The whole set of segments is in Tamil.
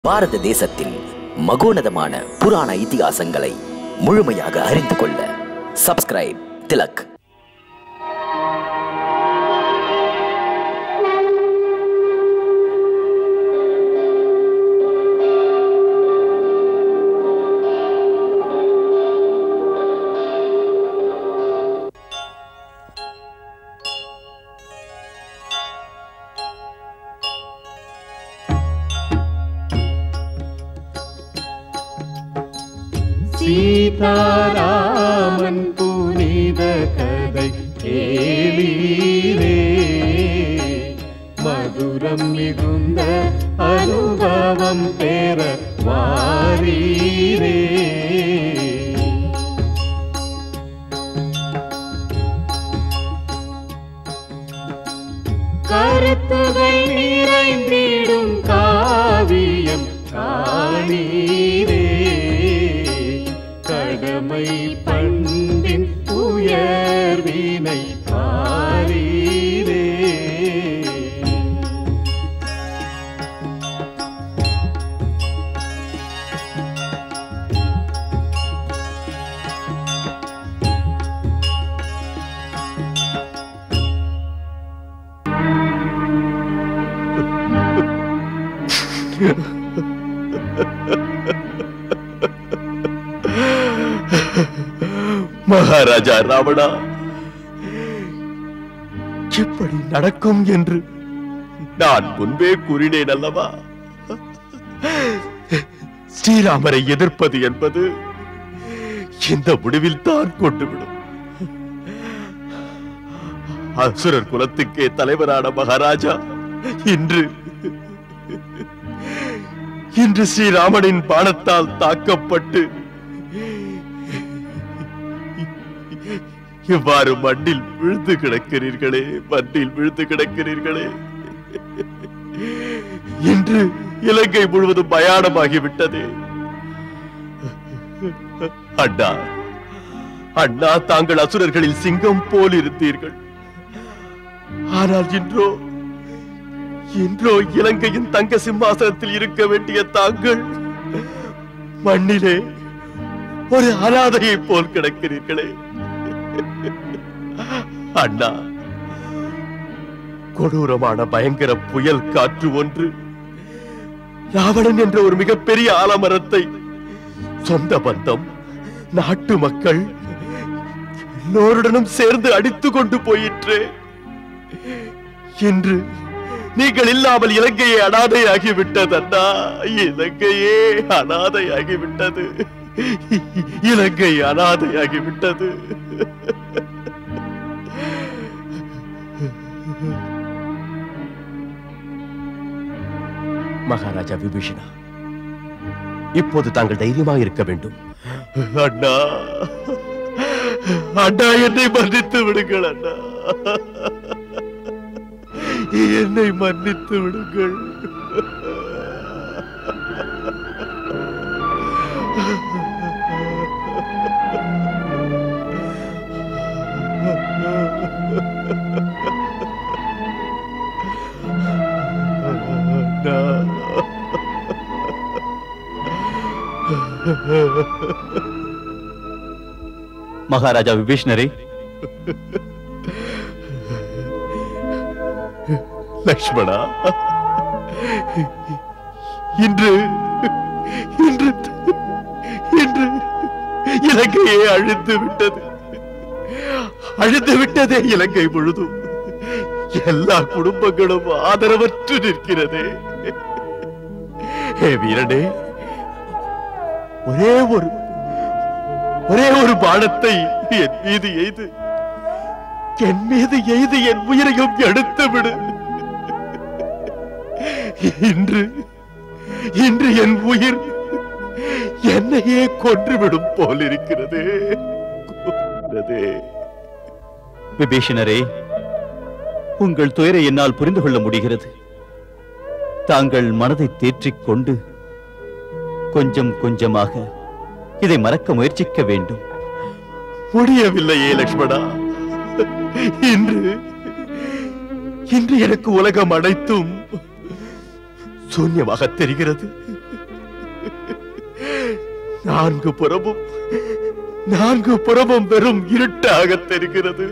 பாரத தேசத்தில் மகோனதமான புராண இதிகாசங்களை முழுமையாக அறிந்து கொள்ள சப்ஸ்கிரைப் திலக் சீதாராமன் புனித கதை கேளீரே மதுரம் மிகுந்த அனுபவம் பெற வாரீரே கருத்துகள் நிறைந்திடும் காவியம் காணீரே கடமை பண்பின் உயர்வினை பாரீரே மகாராஜா ராவணா இப்படி நடக்கும் என்று நான் முன்பே கூறினேன் அல்லவா ஸ்ரீராமரை எதிர்ப்பது என்பது இந்த முடிவில் தான் கொண்டுவிடும் அசுரர் குலத்துக்கே தலைவரான மகாராஜா இன்று இன்று ஸ்ரீராமனின் பாணத்தால் தாக்கப்பட்டு இவ்வாறு மண்ணில் விழுந்து கிடக்கிறீர்களே மண்ணில் விழுந்து கிடக்கிறீர்களே இன்று இலங்கை முழுவதும் பயானமாகிவிட்டதே அண்ணா அண்ணா தாங்கள் அசுரர்களில் சிங்கம் போல் இருந்தீர்கள் ஆனால் இன்றோ இன்றோ இலங்கையின் தங்க சிம்மாசனத்தில் இருக்க வேண்டிய தாங்கள் மண்ணிலே ஒரு அனாதையை போல் கிடக்கிறீர்களே அண்ணா கொடூரமான பயங்கர புயல் காற்று ஒன்று ராவணன் என்ற ஒரு மிகப்பெரிய ஆலமரத்தை சொந்த பந்தம் நாட்டு மக்கள் எல்லோருடனும் சேர்ந்து அடித்துக் கொண்டு போயிற்று இன்று நீங்கள் இல்லாமல் இலங்கையே அனாதையாகி விட்டது அண்ணா இலங்கையே அனாதையாகி விட்டது இலங்கை அனாதையாகி விட்டது மகாராஜா விபீஷணா இப்போது தாங்கள் தைரியமாக இருக்க வேண்டும் அண்ணா அண்ணா என்னை மன்னித்து விடுங்கள் அண்ணா என்னை மன்னித்து விடுங்கள் அண்ணா மகாராஜா விபீஷ்ணரே லக்ஷ்மணா இன்று இன்று இன்று இலங்கையே அழிந்து விட்டது அழிந்து விட்டதே இலங்கை முழுதும் எல்லா குடும்பங்களும் ஆதரவற்று நிற்கிறதே ஹே வீரனே ஒரே ஒரு ஒரே ஒரு பானத்தை என் மீது எய்து என் மீது எய்து என் உயிரையும் எடுத்து விடு இன்று இன்று என் உயிர் என்னையே கொன்றுவிடும் போல் இருக்கிறது கொன்றதே. விபீஷணரே உங்கள் துயரை என்னால் புரிந்து கொள்ள முடிகிறது தாங்கள் மனதை தேற்றிக் கொண்டு கொஞ்சம் கொஞ்சமாக இதை மறக்க முயற்சிக்க வேண்டும் முடியவில்லையே லக்ஷ்மணா இன்று இன்று எனக்கு உலகம் அனைத்தும் சூன்யமாக தெரிகிறது நான்கு புறமும் நான்கு புறமும் வெறும் இருட்டாக தெரிகிறது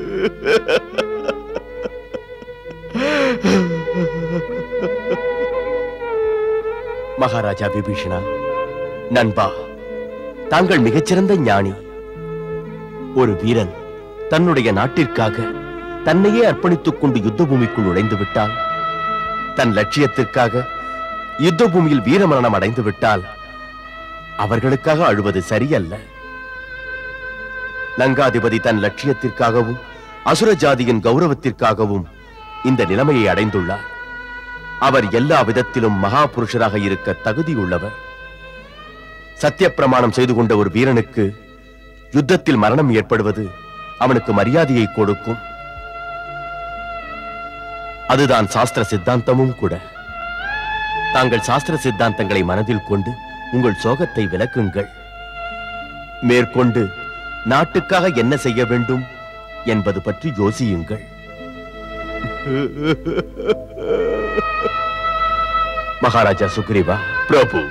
மகாராஜா விபீஷணா நண்பா தாங்கள் மிகச்சிறந்த ஞானி ஒரு வீரன் தன்னுடைய நாட்டிற்காக தன்னையே அர்ப்பணித்துக் கொண்டு யுத்த பூமிக்குள் நுழைந்து விட்டால் தன் லட்சியத்திற்காக யுத்த பூமியில் வீரமரணம் அடைந்து விட்டால் அவர்களுக்காக அழுவது சரியல்ல லங்காதிபதி தன் லட்சியத்திற்காகவும் அசுர ஜாதியின் கௌரவத்திற்காகவும் இந்த நிலைமையை அடைந்துள்ளார் அவர் எல்லா விதத்திலும் மகா புருஷராக இருக்க தகுதியுள்ளவர் சத்திய பிரமாணம் செய்து கொண்ட ஒரு வீரனுக்கு யுத்தத்தில் மரணம் ஏற்படுவது அவனுக்கு மரியாதையை கொடுக்கும் அதுதான் சாஸ்திர சித்தாந்தமும் கூட தாங்கள் சாஸ்திர சித்தாந்தங்களை மனதில் கொண்டு உங்கள் சோகத்தை விலக்குங்கள் மேற்கொண்டு நாட்டுக்காக என்ன செய்ய வேண்டும் என்பது பற்றி யோசியுங்கள் மகாராஜா சுக்ரீவா பிரபு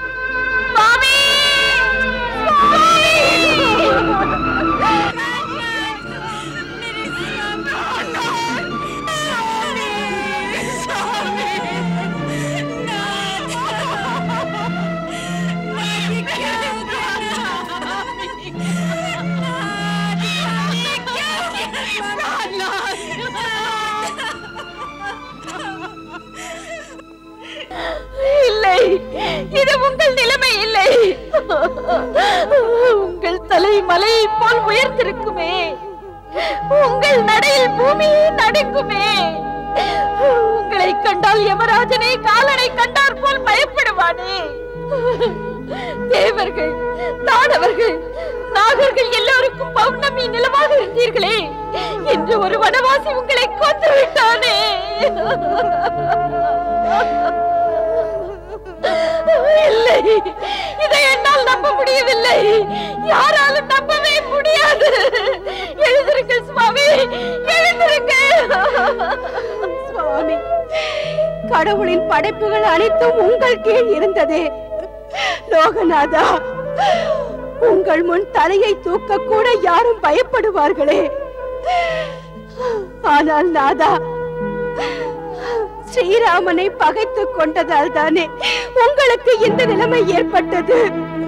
இல்லை இது உங்கள் நிலைமை இல்லை உங்கள் தலை மலையை போல் உயர்ந்திருக்குமே உங்கள் நடையில் பூமி நடுங்குமே உங்களை கண்டால் யமராஜனை காலனை கண்டார் போல் பயப்படுவானே தேவர்கள் தானவர்கள் நாகர்கள் எல்லோருக்கும் பௌர்ணமி நிலவாக இருந்தீர்களே இன்று ஒரு வனவாசி உங்களை கொன்று விட்டானே இல்லை இதை என்னால் நம்ப முடியவில்லை யாராலும் நம்பவே முடியாது எழுந்திருங்கள் சுவாமி எழுந்திருங்கள் சுவாமி கடவுளின் படைப்புகள் அனைத்தும் உங்கள் கீழ் இருந்ததே லோகநாதா உங்கள் முன் தலையை தூக்க கூட யாரும் பயப்படுவார்களே ஆனால் நாதா ஸ்ரீராமனை பகைத்துக் கொண்டதால் தானே உங்களுக்கு இந்த நிலைமை ஏற்பட்டது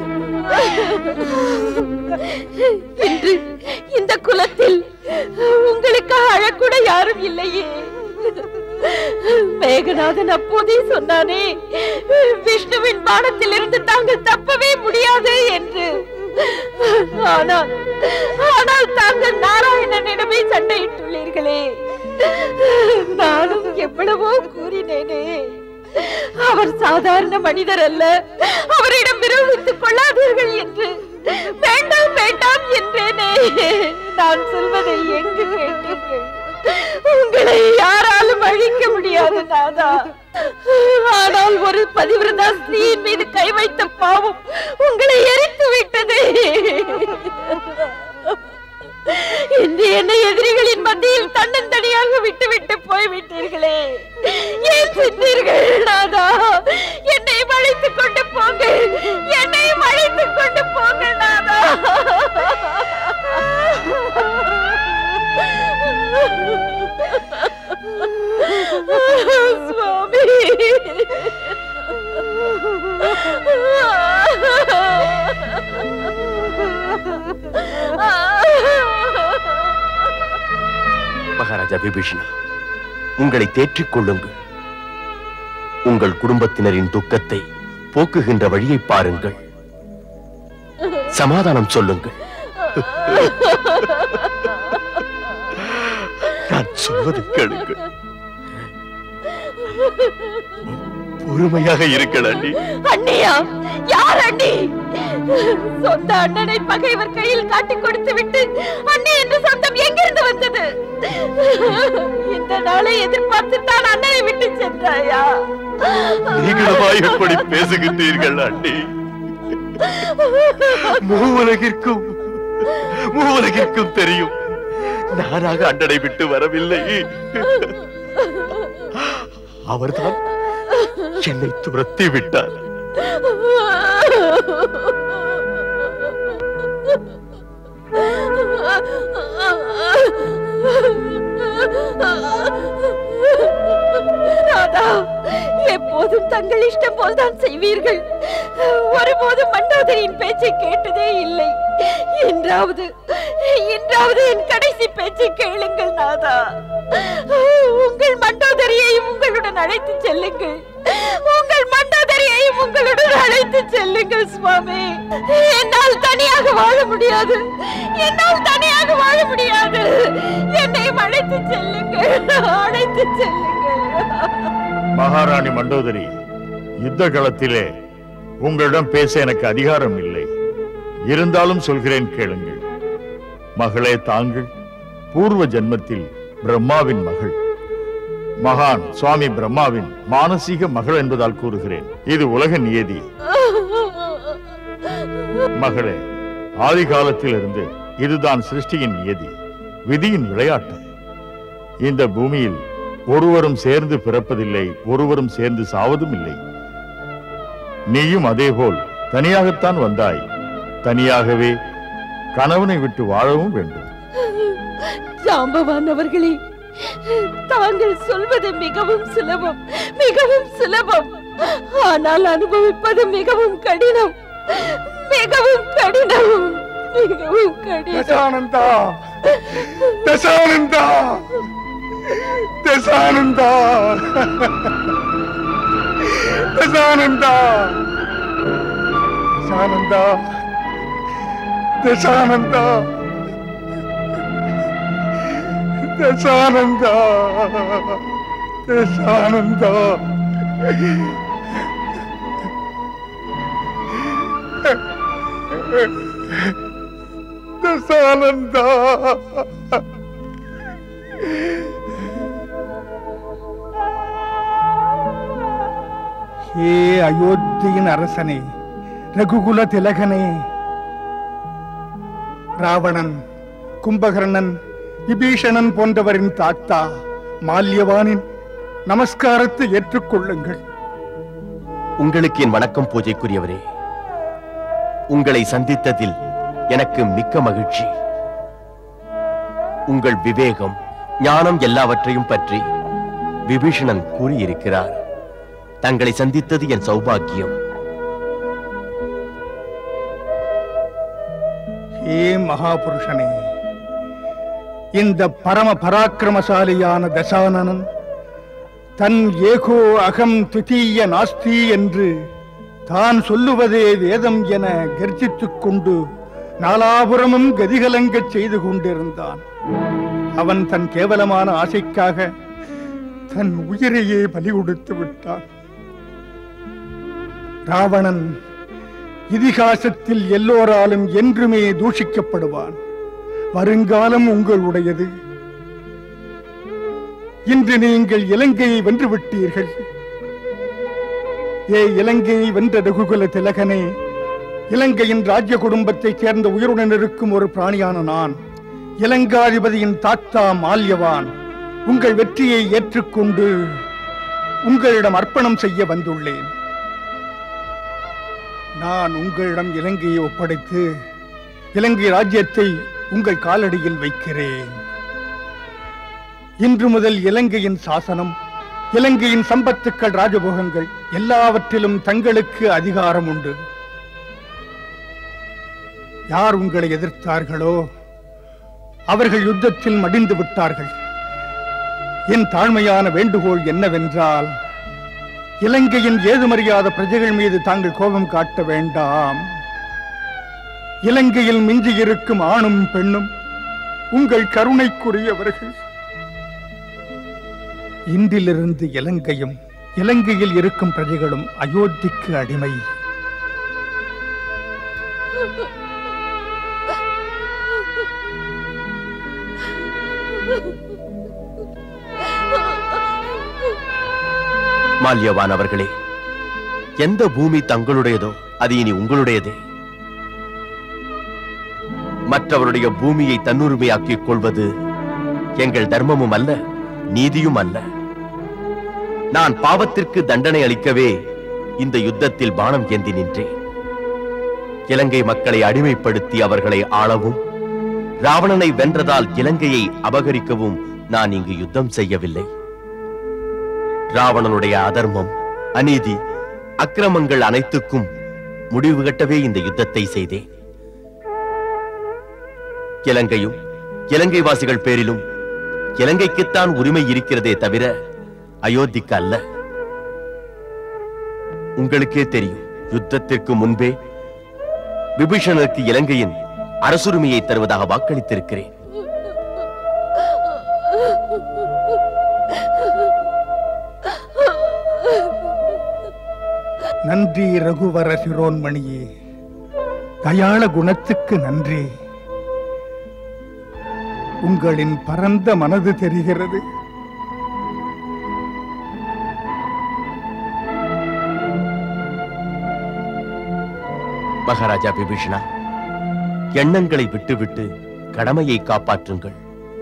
இன்று இந்த குலத்தில் உங்களுக்கு அழக்கூட யாரும் இல்லையே மேகநாதன் அப்போதே சொன்னானே விஷ்ணுவின் பாடத்திலிருந்து தாங்கள் தப்பவே முடியாது என்று ஆனால் ஆனால் தாங்கள் நாராயணனிடமே சண்டையிட்டுள்ளீர்களே நானும் எவ்வளவோ கூறினேனே அவர் சாதாரண மனிதர் அல்ல அவரிடம் விரோதித்துக் கொள்ளாதீர்கள் என்று வேண்டாம் வேண்டாம் என்றேனே நான் சொல்வதை எங்கு கேட்டீர்கள் உங்களை யாராலும் அழிக்க முடியாது நாதா ஆனால் ஒரு பதிவிரதா ஸ்திரீயின் மீது கை வைத்த பாவம் உங்களை எரித்து விட்டதே இன்று என்னை எதிரிகளின் மத்தியில் தன்னந்தனியாக விட்டுவிட்டு போய்விட்டீர்களே ஏன் சென்றீர்கள் நாதா என்னை அழைத்துக் கொண்டு போங்க என்னை அழைத்துக் கொண்டு போங்க நாதா சுவாமி மகாராஜா விபீஷணா உங்களை தேற்றிக் கொள்ளுங்கள் உங்கள் குடும்பத்தினரின் துக்கத்தை போக்குகின்ற வழியை பாருங்கள் சமாதானம் சொல்லுங்கள் நான் சொல்வதை கேளுங்கள் பொறுமையாக இருங்கள் அண்ணி அண்ணியா யார் அண்ணி சொந்த அண்ணனை பகைவர் கையில் காட்டிக் கொடுத்து விட்டு அண்ணி என்ற சொந்தம் எங்கிருந்து வந்தது இந்த நாளை எதிர்பார்த்து தான் அண்ணனை விட்டு சென்றாயா நீங்களவா எப்படி பேசுகின்றீர்கள் அண்ணி மூவுலகிற்கும் மூவுலகிற்கும் தெரியும் நானாக அண்ணனை விட்டு வரவில்லை அவர்தான் என்னை துரத்தி விட்டார் ராதா எப்போதும் தங்கள் இஷ்டம் போல்தான் செய்வீர்கள் ஒருபோதும் மண்டோதரியின் பேச்சை கேட்டதே இல்லை என்றாவது என்றாவது என் கடைசி பேச்சை கேளுங்கள் நாதா உங்கள் மண்டோதரியையும் உங்களுடன் அழைத்து செல்லுங்கள் உங்கள் மண்டோதரியையும் உங்களுடன் அழைத்து செல்லுங்கள் சுவாமி என்னால் தனியாக வாழ முடியாது என்னால் தனியாக வாழ முடியாது என்னையும் அழைத்து செல்லுங்கள் அழைத்து செல்லுங்கள் மகாராணி மண்டோதரி யுத்த களத்திலே உங்களிடம் பேச எனக்கு அதிகாரம் இல்லை இருந்தாலும் சொல்கிறேன் கேளுங்கள் மகளே தாங்கள் பூர்வ ஜென்மத்தில் பிரம்மாவின் மகள் மகான் சுவாமி பிரம்மாவின் மானசீக மகள் என்பதால் கூறுகிறேன் இது உலக நியதி மகளே ஆதி காலத்திலிருந்து இதுதான் சிருஷ்டியின் நியதி விதியின் விளையாட்டு இந்த பூமியில் ஒருவரும் சேர்ந்து பிறப்பதில்லை ஒருவரும் சேர்ந்து சாவதும் இல்லை நீயும் அதேபோல் தனியாகத்தான் வந்தாய் தனியாகவே கணவனை விட்டு வாழவும் வேண்டும் ஜாம்பவான் அவர்களே தாங்கள் சொல்வது மிகவும் சுலபம் மிகவும் சுலபம் ஆனால் அனுபவிப்பது மிகவும் கடினம் மிகவும் கடினம் மிகவும் கடினம் தசானந்தா தசானந்தா தசானந்தா தசானந்தா தசானந்தா தசானந்தா தசானந்தா தசானந்தா தசானந்தா ஹே அயோத்தியின் அரசனே ரகுகுல திலகனே ராவணன் கும்பகர்ணன் விபீஷணன் போன்றவரின் தாத்தா மால்யவானின் நமஸ்காரத்தை ஏற்றுக்கொள்ளுங்கள் உங்களுக்கு என் வணக்கம் பூஜைக்குரியவரே உங்களை சந்தித்ததில் எனக்கு மிக்க மகிழ்ச்சி உங்கள் விவேகம் ஞானம் எல்லாவற்றையும் பற்றி விபீஷணன் கூறியிருக்கிறார் தங்களை சந்தித்தது என் சௌபாக்கியம் ஹே மகாபுருஷனே இந்த பரம பராக்கிரமசாலியான தசானனன் தன் ஏகோ அகம் திதீய நாஸ்தி என்று தான் சொல்லுவதே வேதம் என கர்ஜித்துக் கொண்டு நாலாபுரமும் கதிகலங்கச் செய்து கொண்டிருந்தான் அவன் தன் கேவலமான ஆசைக்காக தன் உயிரையே பலி கொடுத்து விட்டான் ராவணன் இதிகாசத்தில் எல்லோராலும் என்றுமே தூஷிக்கப்படுவான் வருங்காலம் உங்களுடையது இன்று நீங்கள் இலங்கையை வென்று விட்டீர்கள் ஏ இலங்கையை வென்ற ரகுகுல திலகனே இலங்கையின் ராஜ்ய குடும்பத்தைச் சேர்ந்த உயிருடன் இருக்கும் ஒரு பிராணியான நான் இலங்காதிபதியின் தாத்தா மால்யவான் உங்கள் வெற்றியை ஏற்றுக்கொண்டு உங்களிடம் அர்ப்பணம் செய்ய வந்துள்ளேன் நான் உங்களிடம் இலங்கையை ஒப்படைத்து இலங்கை ராஜ்யத்தை உங்கள் காலடியில் வைக்கிறேன் இன்று முதல் இலங்கையின் சாசனம் இலங்கையின் சம்பத்துக்கள் ராஜபோகங்கள் எல்லாவற்றிலும் தங்களுக்கு அதிகாரம் உண்டு யார் உங்களை எதிர்த்தார்களோ அவர்கள் யுத்தத்தில் மடிந்து விட்டார்கள் என் தாழ்மையான வேண்டுகோள் என்னவென்றால் இலங்கையின் ஏதுமறியாத பிரஜைகள் மீது தாங்கள் கோபம் காட்ட வேண்டாம் இலங்கையில் மிஞ்சி இருக்கும் ஆணும் பெண்ணும் உங்கள் கருணைக்குரியவர்கள் இன்றிலிருந்து இலங்கையும் இலங்கையில் இருக்கும் பிரஜைகளும் அயோத்திக்கு அடிமை மால்யவான் அவர்களே எந்த பூமி தங்களுடையதோ அது இனி உங்களுடையதே மற்றவருடைய பூமியை தன்னுரிமையாக்கிக் கொள்வது எங்கள் தர்மமும் அல்ல நீதியும் அல்ல நான் பாவத்திற்கு தண்டனை அளிக்கவே இந்த யுத்தத்தில் பானம் ஏந்தி நின்றேன் இலங்கை மக்களை அடிமைப்படுத்தி அவர்களை ஆளவும் ராவணனை வென்றதால் இலங்கையை அபகரிக்கவும் நான் இங்கு யுத்தம் செய்யவில்லை ராவணனுடைய அதர்மம் அநீதி அக்கிரமங்கள் அனைத்துக்கும் முடிவு கட்டவே இந்த யுத்தத்தை செய்தேன் இலங்கையும் இலங்கை வாசிகள் பேரிலும் இலங்கைக்குத்தான் உரிமை இருக்கிறதே தவிர அயோத்திக்கு அல்ல உங்களுக்கே தெரியும் யுத்தத்திற்கு முன்பே விபீஷணனுக்கு இலங்கையின் அரசுரிமையை தருவதாக வாக்களித்திருக்கிறேன் நன்றி ரகுவர சிரோன்மணியே தயாள குணத்துக்கு நன்றி உங்களின் பரந்த மனது தெரிகிறது மகாராஜா விபீஷணா எண்ணங்களை விட்டுவிட்டு கடமையை காப்பாற்றுங்கள்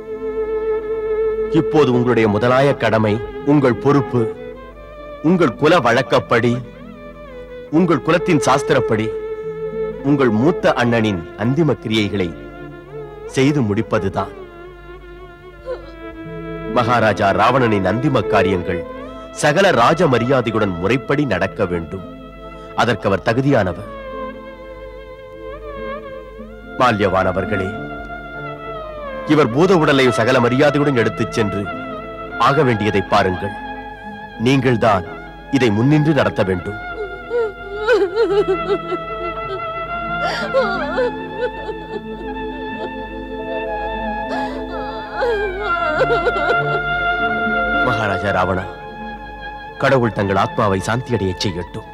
இப்போது உங்களுடைய முதலாய கடமை உங்கள் பொறுப்பு உங்கள் குல வழக்கப்படி உங்கள் குலத்தின் சாஸ்திரப்படி உங்கள் மூத்த அண்ணனின் அந்திம கிரியைகளை செய்து முடிப்பதுதான் மகாராஜா ராவணனின் அந்திம காரியங்கள் சகல ராஜ மரியாதையுடன் முறைப்படி நடக்க வேண்டும் அதற்கு அவர் தகுதியானவர் மால்யவான் அவர்களே இவர் பூத உடலை சகல மரியாதையுடன் எடுத்துச் சென்று ஆக வேண்டியதை பாருங்கள் நீங்கள்தான் இதை முன்னின்று நடத்த வேண்டும் மகாராஜா ராவணா கடவுள் தங்கள் ஆத்மாவை சாந்தியடையச் செய்யட்டும்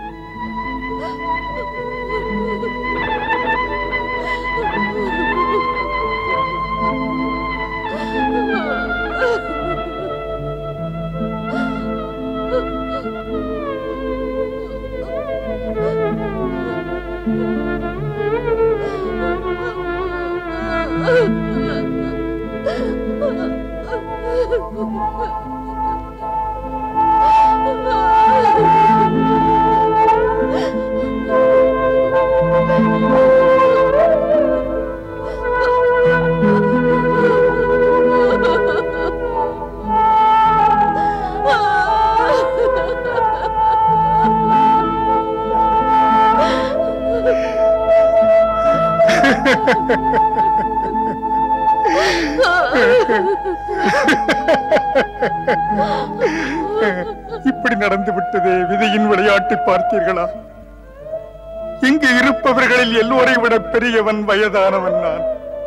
இப்படி நடந்து விட்டதே விதியின் விளையாட்டை பார்த்தீர்களா இங்கு இருப்பவர்களில் எல்லோரை விட பெரியவன் வயதானவன் நான்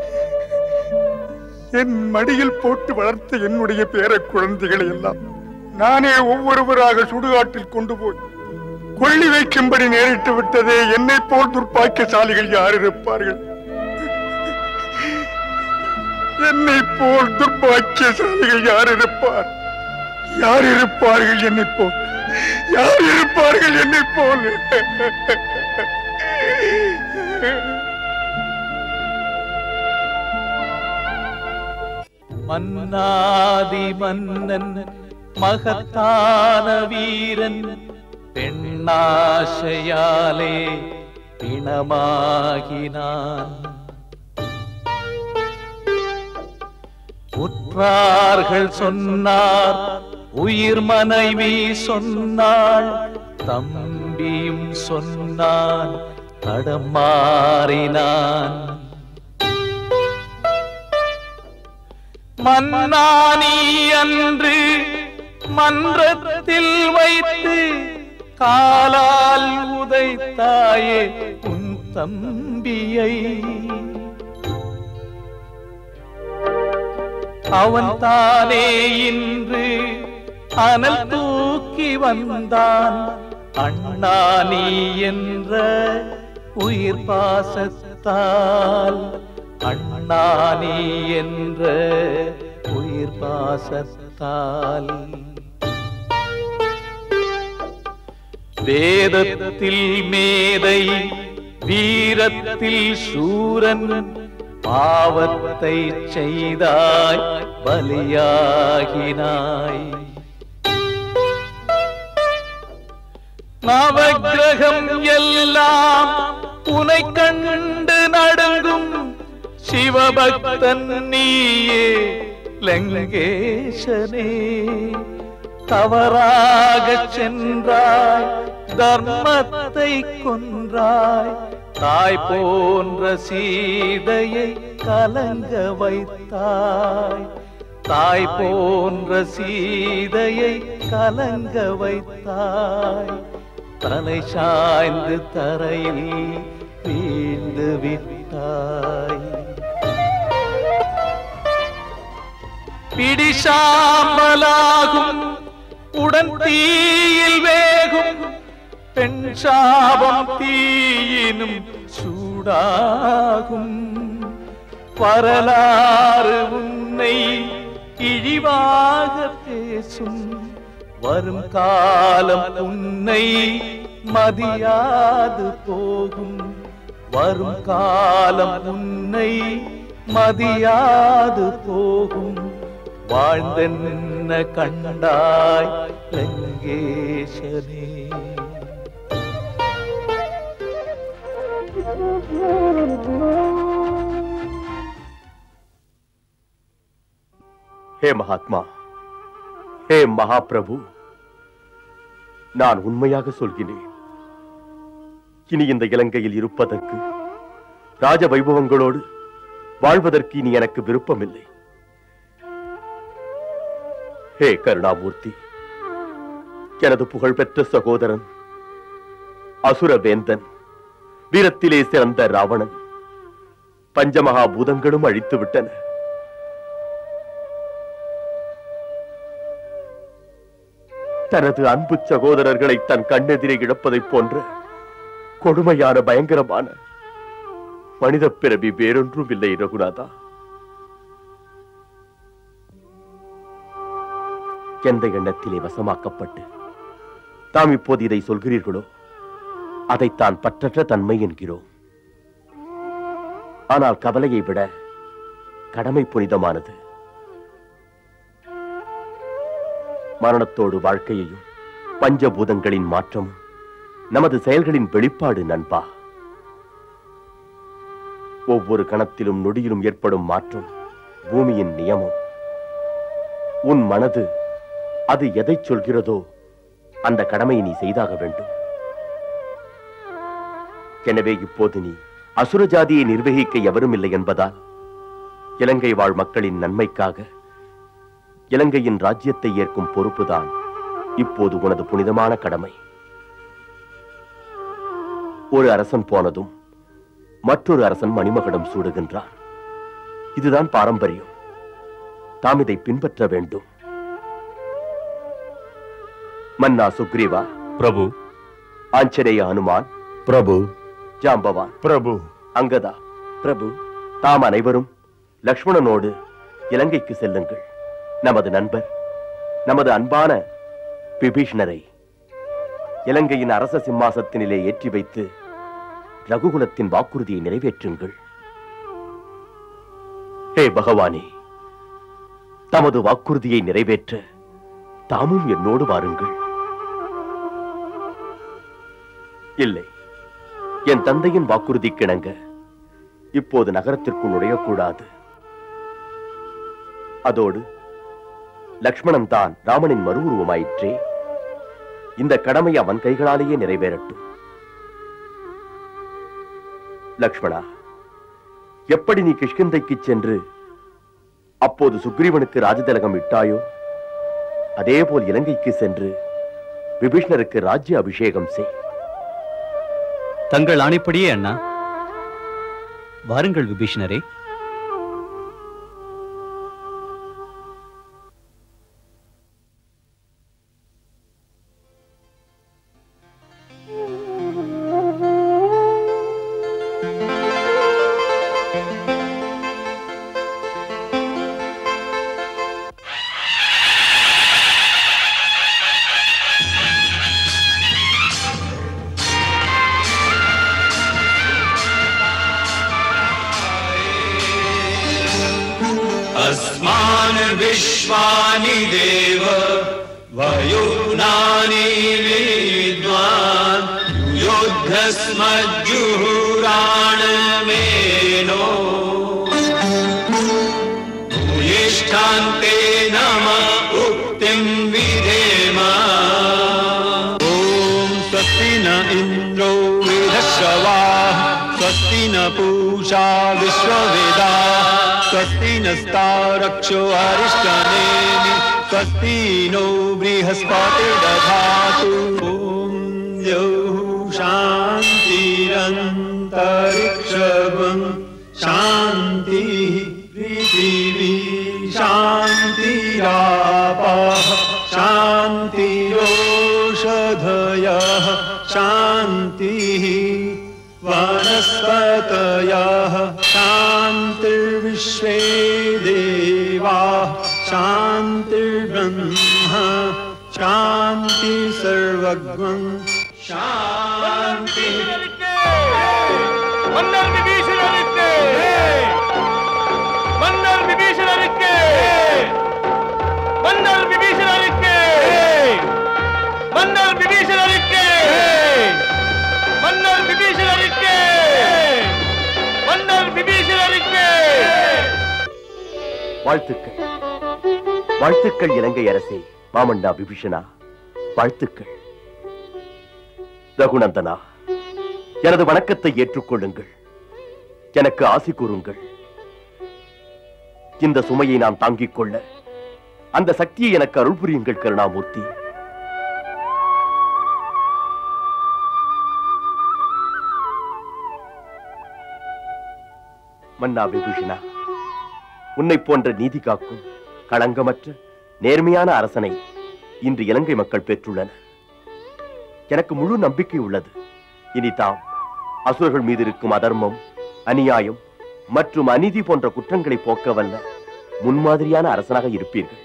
என் மடியில் போட்டு வளர்த்த என்னுடைய பேர குழந்தைகளை எல்லாம் நானே ஒவ்வொருவராக சுடுகாட்டில் கொண்டு போய் கொள்ளி வைக்கும்படி நேரிட்டு விட்டதே என்னை போல் துர்ப்பாக்கியசாலிகள் யார் இருப்பார்கள் என்னை போல் துர்ப்பாக்கியசாலிகள் யார் இருப்பார் யார் இருப்பார்கள் என்னை போல் யார் இருப்பார்கள் என்னை போல் மன்னாதி மன்னன் மகத்தான வீரன் பெண்ணாசையாலே பிணமாகினான் உற்றார்கள் சொன்னார் உயிர் மனைவி சொன்னாள் தம்பியும் சொன்னான் தடமாறினான் மன்னானி அன்று மன்றத்தில் வைத்து காலால் உதைத்தாயே உன் தம்பியை அவன் தானே இன்று அனல் தூக்கி வந்தான் அண்ணா நீ என்ற உயிர் பாசத்தால் அண்ணா நீ என்ற உயிர் பாசத்தால் வேதத்தில் மேதை வீரத்தில் சூரன் பாவத்தை செய்தாய் பலியாகினாய் நவக்கிரகம் எல்லாம் உனை கண்டு நடுங்கும் சிவபக்தன் நீயே லங்கேசனே தவறாகச் சென்றாய் தர்மத்தை கொன்றாய் தாய் போன்ற சீதையை கலங்க வைத்தாய் தாய் போன்ற சீதையை கலங்க வைத்தாய் தலை சாய்ந்து தரையில் வீழ்ந்து விட்டாய் பிடிசாம்பலாகும் உடன் தீயில் வேகும் பெண் சாபம் தீயினும் சூடாகும் வரலாறு உன்னை இழிவாக பேசும் வரும் காலம் உன்னை மதியாது போகும் வரும் காலம் உன்னை மதியாது போகும் வாழ்ந்தென்ன கண்டாய் லங்கேசனே ஹே மகாத்மா ஹே மகாபிரபு நான் உண்மையாக சொல்கிறேன் இனி இந்த இலங்கையில் இருப்பதற்கு ராஜ வைபவங்களோடு வாழ்வதற்கு இனி எனக்கு விருப்பமில்லை ஹே கருணாமூர்த்தி எனது புகழ்பெற்ற சகோதரன் அசுர வேந்தன் வீரத்திலே சிறந்த ராவணன் பஞ்சமகா பூதங்களும் அழித்து விட்டன தனது அன்பு சகோதரர்களை தன் கண்ணெதிரே இழப்பதைப் போன்ற கொடுமையான பயங்கரமான மனித பிறவி வேறொன்றும் இல்லை ரகுநாதா எந்த எண்ணத்திலே வசமாக்கப்பட்டு தாம் இப்போது இதை சொல்கிறீர்களோ அதைத்தான் பற்றற்ற தன்மை என்கிறோம் ஆனால் கவலையை விட கடமை புனிதமானது மரணத்தோடு வாழ்க்கையையும் பஞ்சபூதங்களின் மாற்றமும் நமது செயல்களின் வெளிப்பாடு நண்பா ஒவ்வொரு கணத்திலும் நொடியிலும் ஏற்படும் மாற்றம் பூமியின் நியமம் உன் மனது அது எதைச் சொல்கிறதோ அந்த கடமையை நீ செய்தாக வேண்டும் எனவே இப்போது நீ அசுர ஜாதியை நிர்வகிக்க எவரும் இல்லை என்பதால் இலங்கை வாழ் மக்களின் நன்மைக்காக இலங்கையின் ராஜ்யத்தை ஏற்கும் பொறுப்புதான் இப்போது உனது புனிதமான கடமை ஒரு அரசன் போனதும் மற்றொரு அரசன் மணிமகுடம் சூடுகின்றான் இதுதான் பாரம்பரியம் தாம் இதை பின்பற்ற வேண்டும் மன்னா சுக்ரீவா பிரபு ஆஞ்சநேய ஹனுமான் பிரபு ஜாம்பவான் பிரபு அங்கதா பிரபு தாம் அனைவரும் லக்ஷ்மணனோடு இலங்கைக்கு செல்லுங்கள் நமது நண்பர் நமது அன்பான விபீஷ்ணரை இலங்கையின் அரச சிம்மாசத்தினிலே ஏற்றி வைத்து ரகுகுலத்தின் வாக்குறுதியை நிறைவேற்றுங்கள் ஹே பகவானே தமது வாக்குறுதியை நிறைவேற்ற தாமும் என்னோடு வாருங்கள் இல்லை என் தந்தையின் வாக்குறுதிக்கிணங்க இப்போது நகரத்திற்குள் நுழையக்கூடாது அதோடு லக்ஷ்மணன் தான் ராமனின் மறு உருவமாயிற்றே இந்த கடமை அவன் கைகளாலேயே நிறைவேறட்டும் லக்ஷ்மணா எப்படி நீ கிஷ்கிந்தைக்கு சென்று அப்போது சுக்ரீவனுக்கு ராஜதிலகம் இட்டாயோ அதேபோல் இலங்கைக்கு சென்று விபீஷ்ணருக்கு ராஜ்ய அபிஷேகம் செய் தங்கள் ஆணைப்படியே அண்ணா வாருங்கள் விபீஷணரே अस्मान् विश्वानि देव वयुनानि विद्वान् योद्धस्मज्जुहुराणमेनो प्रतिष्ठान्ते नम उक्तिं विधेम ॐ स्वस्ति न इन्द्रो वेधश्रवाः स्वस्ति न पूषा विश्ववेदा स्वस्ति नस्तारक्षो अरिष्टनेमि स्वस्ति नो बृहस्पतिर्दधातु ॐ द्यौः शान्तिरन्तरिक्षगं शान्तिः पृथिवी शान्तिरापः शान्तिरोषधयः शान्तिः वनस्पतयः शान्तिर्विश्वे देवाः शान्तिर्ब्रह्म शान्ति सर्वज्ञं शान्ति மன்னர் விபீஷணருக்கு மன்னர் விபீஷணருக்கு மன்னர் விபீஷணருக்கு மன்னர் விபீஷணருக்கு மன்னர் விபீஷணருக்கு மன்னர் விபீஷணருக்கு வாழ்த்துக்கள் வாழ்த்துக்கள் இலங்கை அரசே மாமண்டா விபீஷணா வாழ்த்துக்கள் ரகுநந்தனா எனது வணக்கத்தை ஏற்றுக்கொள்ளுங்கள் எனக்கு ஆசி கூறுங்கள் இந்த சுமையை நான் தாங்கிக் கொள்ள அந்த சக்தியை எனக்கு அருள் புரியுங்கள் கருணாமூர்த்தி மன்னா விபூஷணா உன்னை போன்ற நீதி காக்கும் களங்கமற்ற நேர்மையான அரசனை இன்று இலங்கை மக்கள் பெற்றுள்ளனர் எனக்கு முழு நம்பிக்கை உள்ளது இனி தாம் அசுரர்கள் மீது இருக்கும் அதர்மம் அநியாயம் மற்றும் அநீதி போன்ற குற்றங்களை போக்க வல்ல முன்மாதிரியான அரசனாக இருப்பீர்கள்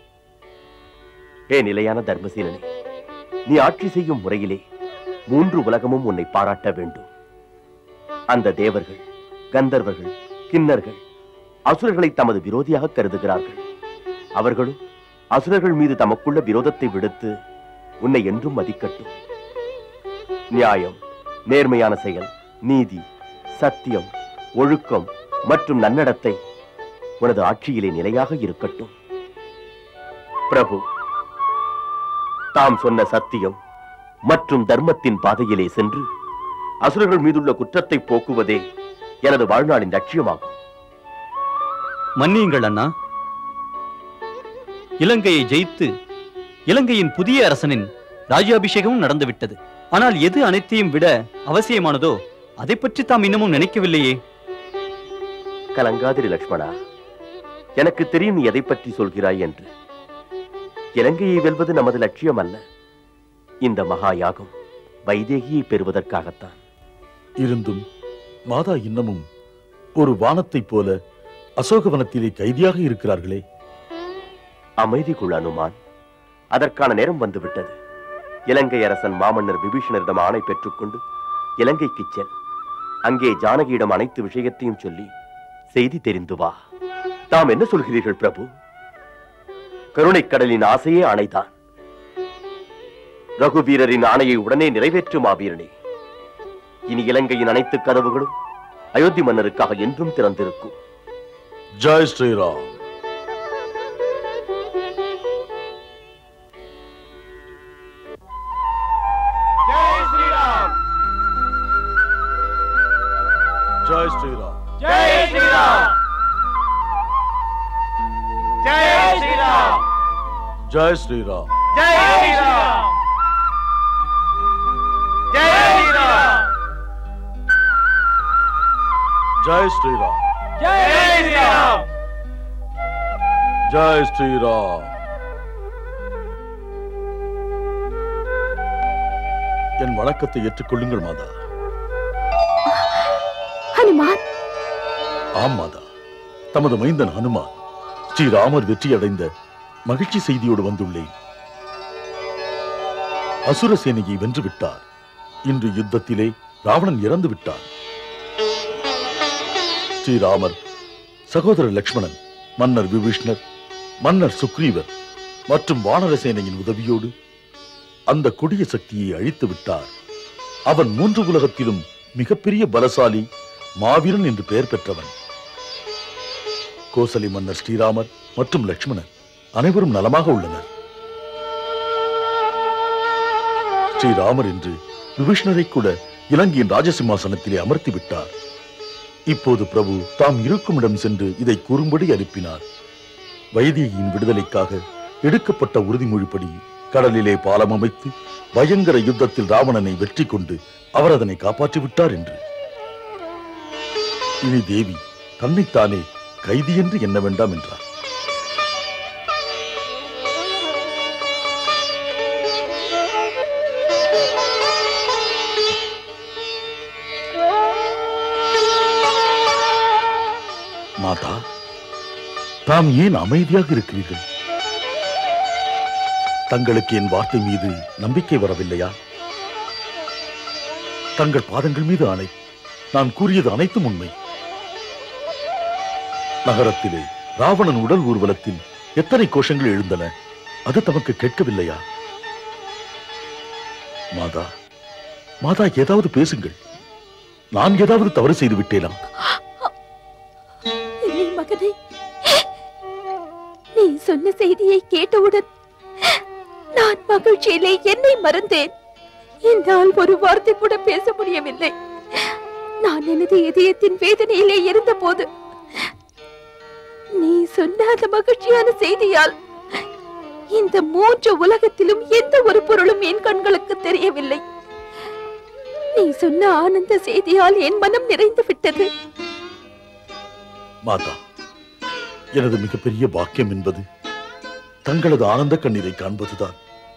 ஏ நிலையான தர்மசீலனே நீ ஆட்சி செய்யும் முறையிலே மூன்று உலகமும் உன்னை பாராட்ட வேண்டும் அந்த தேவர்கள் கந்தர்வர்கள் கிண்ணர்கள் அசுரர்களை தமது விரோதியாக கருதுகிறார்கள் அவர்களும் அசுரர்கள் மீது தமக்குள்ள விரோதத்தை விடுத்து உன்னை என்றும் மதிக்கட்டும் நியாயம் நேர்மையான செயல் நீதி சத்தியம் ஒழுக்கம் மற்றும் நன்னடத்தை உனது ஆட்சியிலே நிலையாக இருக்கட்டும் பிரபு தாம் சொன்ன சத்தியம் மற்றும் தர்மத்தின் பாதையிலே சென்று அசுரர்கள் மீதுள்ள குற்றத்தை போக்குவதே எனது வாழ்நாளின் லட்சியமாகும் மன்னியுங்கள் அண்ணா இலங்கையை ஜெயித்து இலங்கையின் புதிய அரசனின் ராஜ்யாபிஷேகமும் நடந்துவிட்டது ஆனால் எது அனைத்தையும் விட அவசியமானதோ அதை பற்றி தாம் இன்னமும் நினைக்கவில்லையே கலங்காதிரி லக்ஷ்மணா எனக்கு தெரியும் நீ எதை பற்றி சொல்கிறாய் என்று இலங்கையை வெல்வது நமது லட்சியம் அல்ல இந்த மகா யாகம் வைதேகியை பெறுவதற்காகத்தான் இருந்தும் மாதா இன்னமும் ஒரு வானத்தைப் போல அசோகவனத்திலே கைதியாக இருக்கிறார்களே அமைதி குழு அனுமான் அதற்கான நேரம் வந்துவிட்டது இலங்கை அரசன் மாமன்னர் விபீஷணரிடம் ஆணை பெற்றுக்கொண்டு இலங்கைக்கு செல் அங்கே ஜானகியிடம் அனைத்து விஷயத்தையும் சொல்லி செய்தி தெரிந்து வா தாம் என்ன சொல்கிறீர்கள் பிரபு கருணைக் கடலின் ஆசையே ஆணைதான் ரகுவீரரின் ஆணையை உடனே நிறைவேற்றும் மாவீரனே இனி இலங்கையின் அனைத்து கதவுகளும் அயோத்தி மன்னருக்காக என்றும் திறந்திருக்கும் ஜெய் ஸ்ரீராம் जय श्री राम ஜெய் ஸ்ரீராம் जय श्री राम जय श्री राम ஜெய் ஸ்ரீராம் जय श्री राम जय श्री राम ஜெய் ஸ்ரீராம் जय श्री राम ஜெய் ஸ்ரீராம் என் வணக்கத்தை ஏற்றுக்கொள்ளுங்கள் மாதா ஹனுமான் ஆம் மாதா தமது மைந்தன் ஹனுமான் ஸ்ரீராமர் வெற்றியடைந்த மகிழ்ச்சி செய்தியோடு வந்துள்ளேன் அசுர சேனையை வென்று விட்டார் இன்று யுத்தத்திலே ராவணன் இறந்து விட்டார் ஸ்ரீராமர் சகோதரர் லக்ஷ்மணன் மன்னர் விபீஷ்ணர் மன்னர் சுக்ரீவர் மற்றும் வானர சேனையின் உதவியோடு அந்த கொடிய சக்தியை அழித்து விட்டார் அவன் மூன்று உலகத்திலும் மிகப்பெரிய பலசாலி மாவீரன் என்று பெயர் பெற்றவன் கோசலி மன்னர் ஸ்ரீராமர் மற்றும் லட்சுமணன் அனைவரும் நலமாக உள்ளனர் ஸ்ரீராமர் என்று விபீஷ்ணரை கூட இலங்கையின் ராஜசிம்மாசனத்திலே அமர்த்தி விட்டார் இப்போது பிரபு தாம் இருக்கும் இடம் சென்று இதை கூறும்படி அனுப்பினார் வைதேகியின் விடுதலைக்காக எடுக்கப்பட்ட உறுதிமொழிப்படி கடலிலே பாலம் அமைத்து பயங்கர யுத்தத்தில் ராவணனை வெற்றி கொண்டு அவர் அதனை காப்பாற்றி விட்டார் என்று இனி தேவி தன்னைத்தானே கைதி என்று எண்ண வேண்டாம் என்றார் மாதா தாம் ஏன் அமைதியாக இருக்கிறீர்கள் தங்களுக்கு என் வார்த்தை மீது நம்பிக்கை வரவில்லையா தங்கள் பாதங்கள் மீது ஆணை நான் கூறியது அனைத்தும் உண்மை நகரத்திலே ராவணன் உடல் ஊர்வலத்தில் எத்தனை கோஷங்கள் எழுந்தன அது தமக்கு கேட்கவில்லையா மாதா மாதா ஏதாவது பேசுங்கள் நான் ஏதாவது தவறு செய்து விட்டேனா இல்லை மகனே நீ சொன்ன செய்தியை கேட்டவுடன் நான் மகிழ்ச்சியிலே என்னை மறந்தேன் என்னால் ஒரு வார்த்தை கூட பேச முடியவில்லை நான் எனது இதயத்தின் வேதனையிலே இருந்தபோது நீ சொன்ன அந்த மகிழ்ச்சியான செய்தியால் இந்த மூன்று உலகத்திலும் எந்த ஒரு பொருளும் என் கண்களுக்கு தெரியவில்லை நீ சொன்ன ஆனந்த செய்தியால் என் மனம் நிறைந்து விட்டது மாதா எனது மிகப்பெரிய பாக்கியம் என்பது தங்களது ஆனந்த கண்ணீரை காண்பதுதான்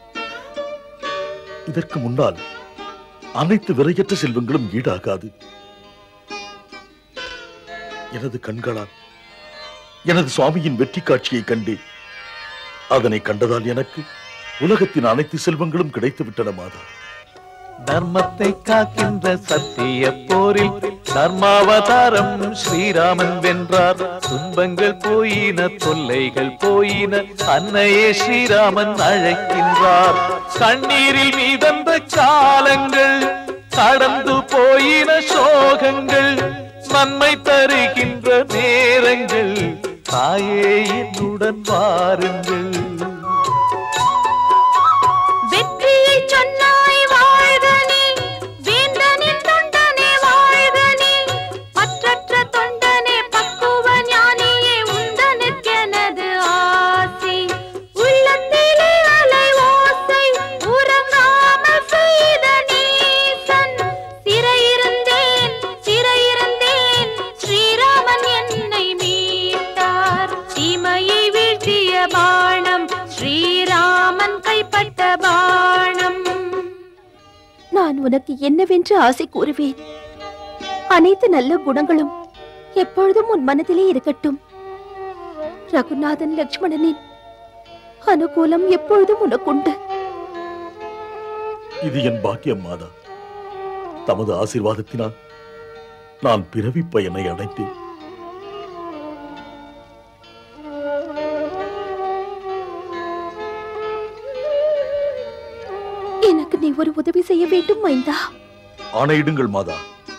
இதற்கு முன்னால் அனைத்து விலையற்ற செல்வங்களும் ஈடாகாது எனது கண்களால் எனது சுவாமியின் வெற்றி காட்சியை கண்டேன் அதனை கண்டதால் எனக்கு உலகத்தின் அனைத்து செல்வங்களும் கிடைத்து விட்டன மாதா தர்மத்தை காக்கின்ற சத்திய போரில் தர்மாவதாரம் ஸ்ரீராமன் வென்றார் துன்பங்கள் போயின தொல்லைகள் போயின அன்னையே ஸ்ரீராமன் அழைக்கின்றார் கண்ணீரில் மீதந்த காலங்கள் கடந்து போயின சோகங்கள் நன்மை தருகின்ற நேரங்கள் தாயே என்னுடன் வாருங்கள் வெற்றியை சொன்னாய் வாழ்க நீ வேந்தனின் தொண்டனே வாழ்க நீ பற்றற்ற தொண்டனே பக்குவ ஞானியே உந்தனுக்கெனது ஆசி உள்ளத்திலே அலை ஓசை உறங்காமல் செய்த நீசன் சிறையிருந்தேன் சிறையிருந்தேன் ஸ்ரீராமன் என்னை மீட்டார் தீமையை வீழ்த்திய பாணம் ஸ்ரீராமன் கைப்பட்ட பாணம் நான் உனக்கு என்னவென்று ஆசை கூறுவேன் அனைத்து நல்ல குணங்களும் எப்பொழுதும் உன் மனதிலே இருக்கட்டும் ரகுநாதன் லக்ஷ்மணனின் அனுகூலம் எப்பொழுதும் உனக்குண்டு இது என் பாக்கியம் மாதா தமது ஆசீர்வாதத்தினால் நான் பிறவி பயனை அடைந்தேன் எனக்கு நீ ஒரு உதவி செய்ய வேண்டும் மைந்தா ஆணையிடுங்கள் மாதா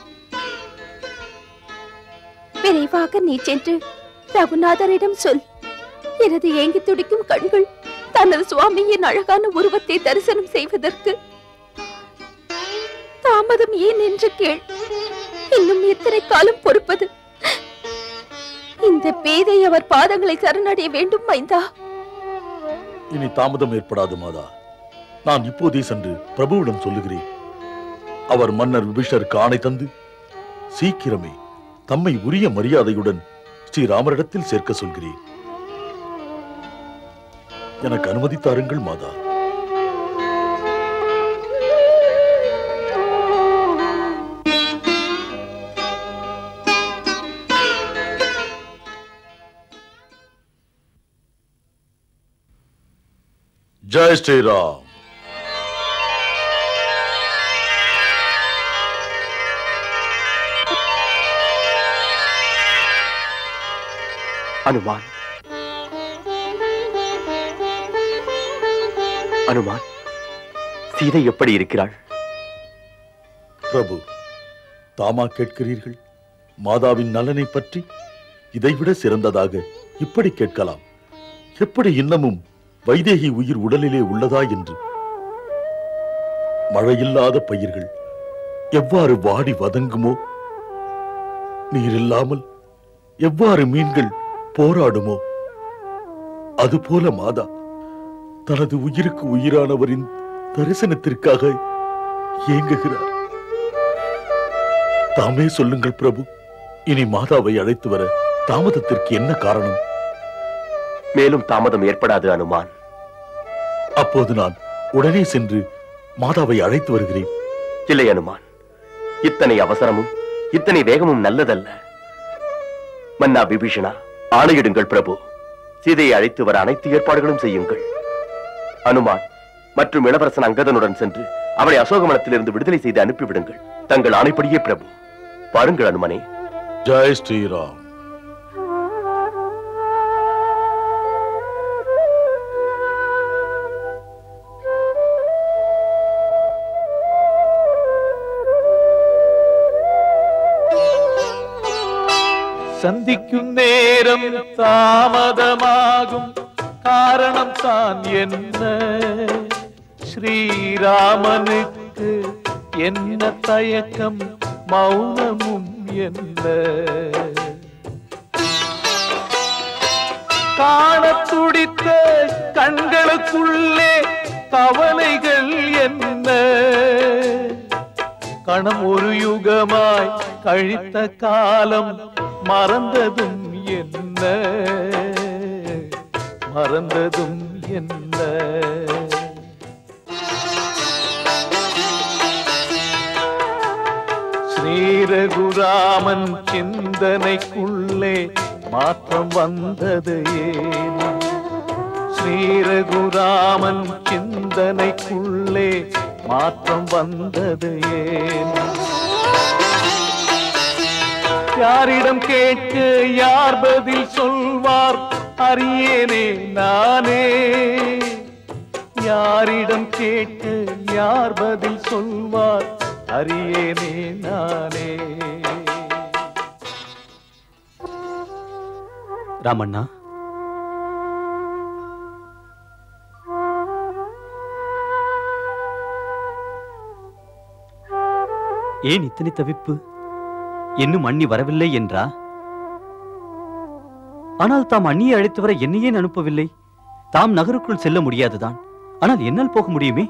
விரைவாக நீ சென்று ரகுநாதரிடம் சொல் எனது ஏங்கி துடிக்கும் கண்கள் தனது சுவாமியின் அழகான உருவத்தை தரிசனம் செய்வதற்கு தாமதம் ஏன் என்று கேள் இன்னும் எத்தனை காலம் பொறுப்பது இந்த பேதை அவர் பாதங்களை சரணடைய வேண்டும் மைந்தா இனி தாமதம் ஏற்படாது மாதா நான் இப்போதே சென்று பிரபுவிடம் சொல்லுகிறேன் அவர் மன்னர் விபீஷருக்கு ஆணை தந்து சீக்கிரமே தம்மை உரிய மரியாதையுடன் ஸ்ரீராமரிடத்தில் சேர்க்க சொல்கிறேன் எனக்கு அனுமதி தாருங்கள் மாதா ஜெய் ஸ்ரீராம் அனுமான் அனுமான் சீதை எப்படி இருக்கிறாள் பிரபு தாமா கேட்கிறீர்கள் மாதாவின் நலனை பற்றி இதைவிட சிறந்ததாக இப்படி கேட்கலாம் எப்படி இன்னமும் வைதேகி உயிர் உடலிலே உள்ளதா என்று மழையில்லாத பயிர்கள் எவ்வாறு வாடி வதங்குமோ நீர் இல்லாமல் எவ்வாறு மீன்கள் போராடுமோ அதுபோல மாதா தனது உயிருக்கு உயிரானவரின் தரிசனத்திற்காக ஏங்குகிறார் தாமே சொல்லுங்கள் பிரபு இனி மாதாவை அழைத்து வர தாமதத்திற்கு என்ன காரணம் மேலும் தாமதம் ஏற்படாது அனுமான் அப்போது நான் உடனே சென்று மாதாவை அழைத்து வருகிறேன் இல்லை அனுமான் இத்தனை அவசரமும் இத்தனை வேகமும் நல்லதல்ல மன்னா விபீஷணா ஆணையிடுங்கள் பிரபு சீதையை அழைத்து வர அனைத்து ஏற்பாடுகளும் செய்யுங்கள் அனுமான் மற்றும் இளவரசன் அங்கதனுடன் சென்று அவளை அசோகவனத்திலிருந்து விடுதலை செய்து அனுப்பிவிடுங்கள் தங்கள் ஆணைப்படியே பிரபு பாருங்கள் அனுமனே ஜெய் ஸ்ரீராம் சந்திக்கும் நேரம் தாமதமாகும் காரணம் தான் என்ன ஸ்ரீராமனுக்கு என்ன தயக்கம் மௌனமும் என்ன காணத் துடித்த கண்களுக்குள்ளே கவலைகள் என்ன கணம் ஒரு யுகமாய் கழித்த காலம் மறந்ததும் என்ன மறந்ததும் என்ன ஸ்ரீரகுராமன் சிந்தனைக்குள்ளே மாற்றம் வந்தது ஏன் ஸ்ரீரகுராமன் சிந்தனைக்குள்ளே மாற்றம் வந்தது ஏன் யாரிடம் கேட்க யார் பதில் சொல்வார் அறியேனே நானே யாரிடம் கேட்க யார் பதில் சொல்வார் அறியேனே நானே ராமண்ணா ஏன் இத்தனை தவிப்பு இன்னும் அண்ணி வரவில்லை என்றா ஆனால் தாம் அண்ணியை அழைத்து வர என்னை ஏன் அனுப்பவில்லை தாம் நகருக்குள் செல்ல முடியாதுதான் ஆனால் என்னால் போக முடியுமே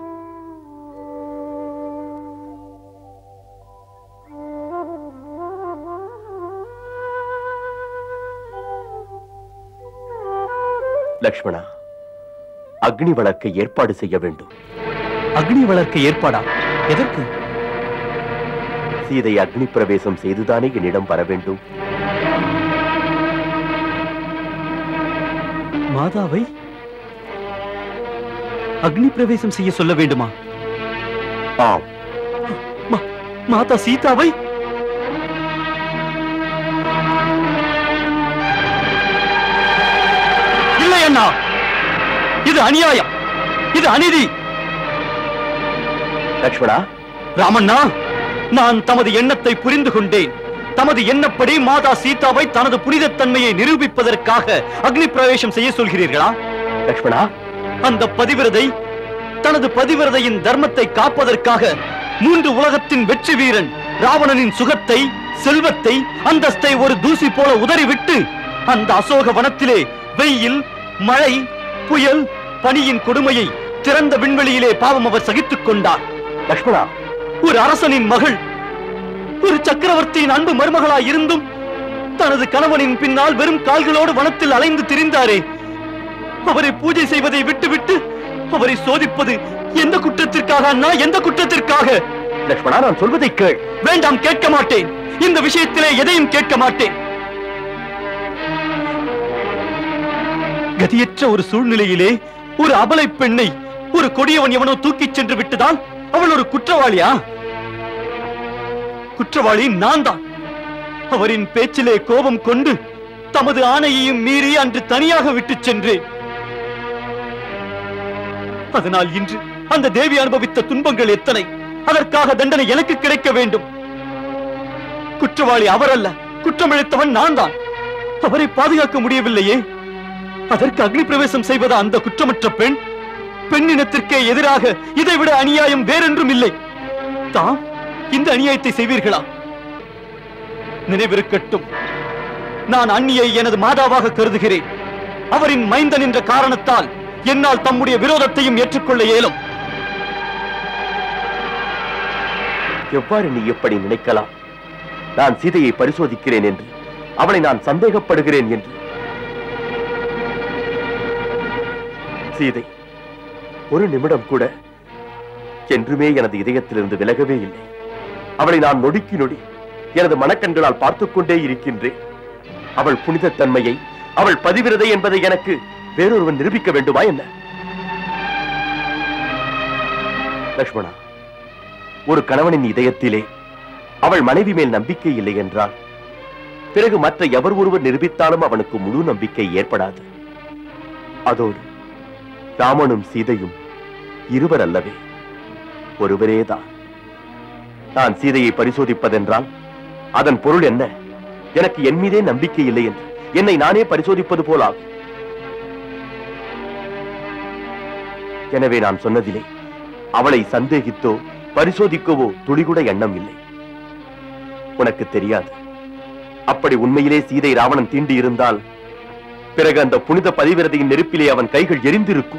லக்ஷ்மணா அக்னி வளர்க்க ஏற்பாடு செய்ய வேண்டும் அக்னி வளர்க்க ஏற்பாடா எதற்கு சீதை அக்னி பிரவேசம் செய்துதானே என்னிடம் வர வேண்டும் மாதாவை அக்னி பிரவேசம் செய்ய சொல்ல வேண்டுமா ஆம் மா- மாதா சீதாவை இல்லை அண்ணா இது அநியாயம் இது அநீதி லக்ஷ்மணா ராமண்ணா நான் தமது எண்ணத்தை புரிந்து கொண்டேன் தமது எண்ணப்படி மாதா சீதாவை தனது புனிதத்தன்மையை நிரூபிப்பதற்காக அக்னி பிரவேசம் செய்ய சொல்கிறீர்களா லக்ஷ்மணா அந்த பதிவிரதை தனது பதிவிரதையின் தர்மத்தை காப்பதற்காக மூன்று உலகத்தின் வெற்றி வீரன் ராவணனின் சுகத்தை செல்வத்தை அந்தஸ்தை ஒரு தூசி போல உதறிவிட்டு அந்த அசோக வனத்திலே வெயில் மழை புயல் பனியின் கொடுமையை திறந்த விண்வெளியிலே பாவம் அவர் சகித்துக் கொண்டார் லக்ஷ்மணா ஒரு அரசனின் மகள் ஒரு சக்கரவர்த்தியின் அன்பு மருமகளாய் இருந்தும் தனது கணவனின் பின்னால் வெறும் கால்களோடு வனத்தில் அலைந்து திரிந்தாரே அவரை பூஜை செய்வதை விட்டுவிட்டு அவரை சோதிப்பது எந்த குற்றத்திற்காக அண்ணா எந்த குற்றத்திற்காக லக்ஷ்மணா நான் சொல்வதை கேள் வேண்டாம் கேட்க மாட்டேன் இந்த விஷயத்திலே எதையும் கேட்க மாட்டேன் கதியற்ற ஒரு சூழ்நிலையிலே ஒரு அபலை பெண்ணை ஒரு கொடியவன் எவனோ தூக்கிச் சென்று விட்டதால் அவள் ஒரு குற்றவாளியா குற்றவாளி நான் தான் அவரின் பேச்சிலே கோபம் கொண்டு தமது ஆணையையும் மீறி அன்று தனியாக விட்டுச் சென்றேன் அதனால் இன்று அந்த தேவி அனுபவித்த துன்பங்கள் எத்தனை அதற்காக தண்டனை எனக்கு கிடைக்க வேண்டும் குற்றவாளி அவர் அல்ல குற்றமிழைத்தவன் நான் தான் அவரை பாதுகாக்க முடியவில்லையே அதற்கு அக்னி பிரவேசம் செய்வதா அந்த குற்றமற்ற பெண் பெண்ணினத்திற்கே எதிராக இதைவிட அநியாயம் வேறென்றும் இல்லை தாம் இந்த அநியாயத்தை செய்வீர்களா நினைவிருக்கட்டும் நான் அண்ணியை எனது மாதாவாக கருதுகிறேன் அவரின் மைந்தன் என்ற காரணத்தால் என்னால் தம்முடைய விரோதத்தையும் ஏற்றுக்கொள்ள இயலும் எவ்வாறு நீ எப்படி நினைக்கலாம் நான் சீதையை பரிசோதிக்கிறேன் என்று அவளை நான் சந்தேகப்படுகிறேன் என்று சீதை ஒரு நிமிடம் கூட என்றுமே எனது இதயத்திலிருந்து விலகவே இல்லை அவளை நான் நொடிக்கு நொடி எனது மனக்கண்களால் பார்த்துக் கொண்டே இருக்கின்றேன் அவள் புனித தன்மையை அவள் பதிவிரதை என்பதை எனக்கு வேறொருவன் நிரூபிக்க வேண்டுமா என்ன லக்ஷ்மணா ஒரு கணவனின் இதயத்திலே அவள் மனைவி மேல் நம்பிக்கை இல்லை என்றால் பிறகு மற்ற எவர் ஒருவர் நிரூபித்தாலும் அவனுக்கு முழு நம்பிக்கை ஏற்படாது அதோடு ராமனும் சீதையும் இருவர் அல்லவே ஒருவரேதான் நான் சீதையை பரிசோதிப்பதென்றால் அதன் பொருள் என்ன எனக்கு என் மீதே நம்பிக்கை இல்லை என்று என்னை நானே பரிசோதிப்பது போலாகும் எனவே நான் சொன்னதிலே அவளை சந்தேகித்தோ பரிசோதிக்கவோ துளிகூட எண்ணம் இல்லை உனக்கு தெரியாது அப்படி உண்மையிலே சீதை ராவணன் தீண்டி இருந்தால் பிறகு அந்த புனித பதிவிரதையின் நெருப்பிலே அவன் கைகள் எரிந்திருக்கும்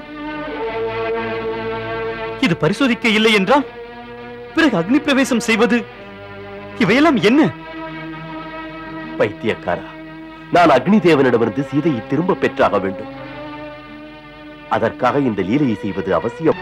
இது பரிசோதிக்க இல்லை என்றால் பிறகு அக்னி பிரவேசம் செய்வது இவையெல்லாம் என்ன பைத்தியக்காரா நான் அக்னி தேவனிடமிருந்து சீதையை திரும்ப பெற்றாக வேண்டும் அதற்காக இந்த லீலையை செய்வது அவசியம்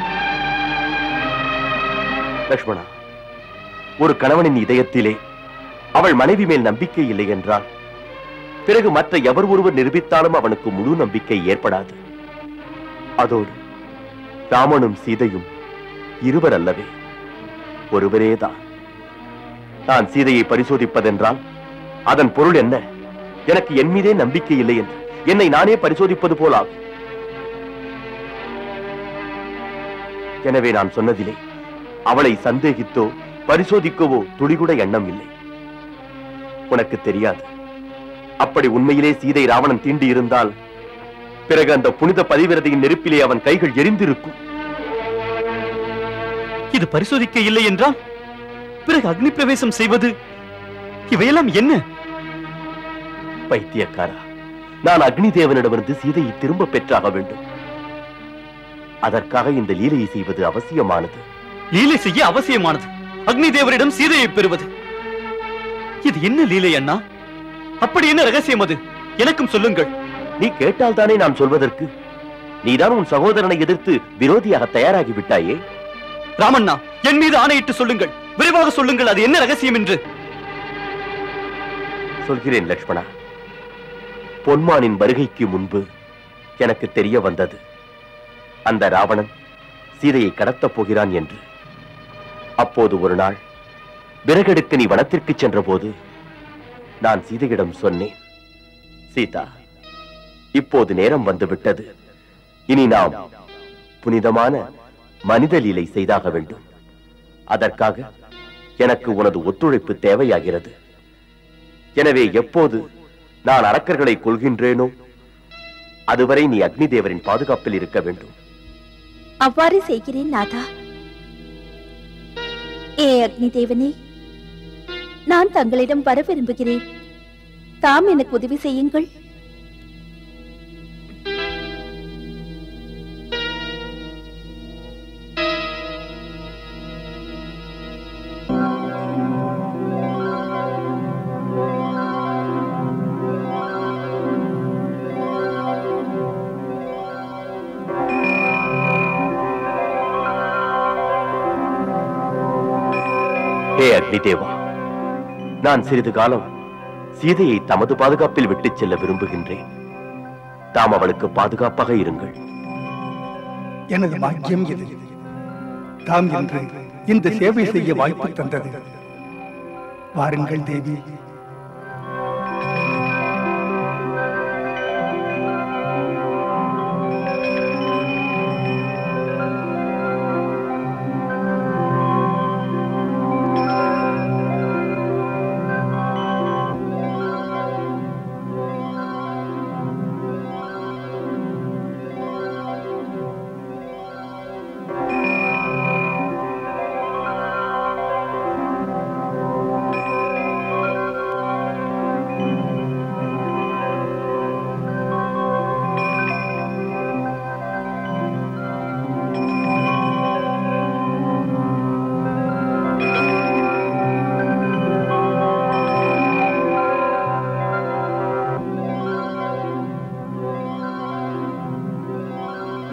லக்ஷ்மணா ஒரு கணவனின் இதயத்திலே அவள் மனைவி மேல் நம்பிக்கை இல்லை என்றால் பிறகு மற்ற எவர் ஒருவர் நிரூபித்தாலும் அவனுக்கு முழு நம்பிக்கை ஏற்படாது அதோடு ராமனும் சீதையும் இருவர் அல்லவே ஒருவரேதான் நான் சீதையை பரிசோதிப்பதென்றால் அதன் பொருள் என்ன எனக்கு என் மீதே நம்பிக்கை இல்லை என்று என்னை நானே பரிசோதிப்பது போலாகும் எனவே நான் சொன்னதிலே அவளை சந்தேகித்தோ பரிசோதிக்கவோ துளிகூட எண்ணம் இல்லை உனக்கு தெரியாது அப்படி உண்மையிலே சீதை ராவணன் தீண்டி இருந்தால் பிறகு அந்த புனித பதிவிரதையின் நெருப்பிலே அவன் கைகள் எரிந்திருக்கும் இது பரிசோதிக்க இல்லை என்றால் பிறகு அக்னி பிரவேசம் செய்வது இவையெல்லாம் என்ன பைத்தியக்காரா நான் அக்னி தேவனிடமிருந்து சீதையை திரும்ப பெற்றாக வேண்டும் அதற்காக இந்த லீலையை செய்வது அவசியமானது லீலை செய்ய அவசியமானது அக்னி தேவரிடம் சீதையை பெறுவது இது என்ன லீலை அண்ணா அப்படி என்ன ரகசியம் அது எனக்கும் சொல்லுங்கள் நீ கேட்டால் தானே நான் சொல்வதற்கு நீதான் உன் சகோதரனை எதிர்த்து விரோதியாக தயாராகி விட்டாயே ராமண்ணா என் மீது ஆணையிட்டு சொல்லுங்கள் விரைவாக சொல்லுங்கள் அது என்ன ரகசியம் என்று சொல்கிறேன் லக்ஷ்மணா பொன்மானின் வருகைக்கு முன்பு எனக்கு தெரிய வந்தது அந்த ராவணன் சீதையை கடத்தப் போகிறான் என்று அப்போது ஒரு நாள் விறகெடுக்க நீ வனத்திற்கு சென்றபோது நான் சீதையிடம் சொன்னேன் சீதா இப்போது நேரம் வந்துவிட்டது இனி நாம் புனிதமான மனித லீலை செய்தாக வேண்டும் அதற்காக எனக்கு உனது ஒத்துழைப்பு தேவையாகிறது எனவே எப்போது நான் அரக்கர்களை கொள்கின்றேனோ அதுவரை நீ அக்னி தேவரின் பாதுகாப்பில் இருக்க வேண்டும் அவ்வாறு செய்கிறேன் நாதா ஏ அக்னி தேவனே நான் தங்களிடம் வர விரும்புகிறேன் தாம் எனக்கு உதவி செய்யுங்கள் ஹே அக்னி தேவா நான் சிறிது காலம் சீதையை தமது பாதுகாப்பில் விட்டுச் செல்ல விரும்புகின்றேன் தாம் அவளுக்கு பாதுகாப்பாக இருங்கள் எனது பாக்கியம் இது தாம் என்று இந்த சேவை செய்ய வாய்ப்பு தந்தது வாருங்கள் தேவி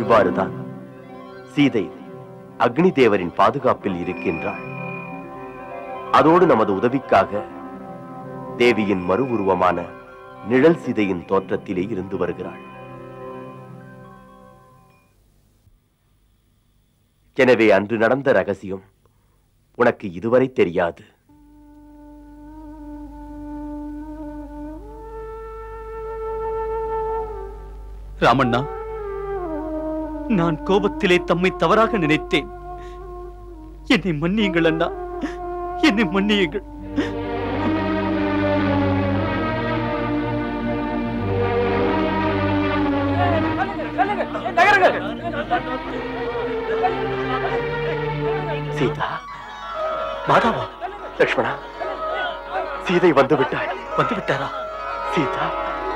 இவ்வாறுதான் சீதை அக்னி தேவரின் பாதுகாப்பில் இருக்கின்றாள் அதோடு நமது உதவிக்காக தேவியின் மறு உருவமான நிழல் சீதையின் தோற்றத்திலே இருந்து வருகிறாள் எனவே அன்று நடந்த ரகசியம் உனக்கு இதுவரை தெரியாது ராமண்ணா நான் கோபத்திலே தம்மை தவறாக நினைத்தேன் என்னை மன்னியுங்கள் அண்ணா என்னை மன்னியுங்கள் சீதா மாதாவா லக்ஷ்மணா சீதை வந்து விட்டாள் வந்து விட்டாரா சீதா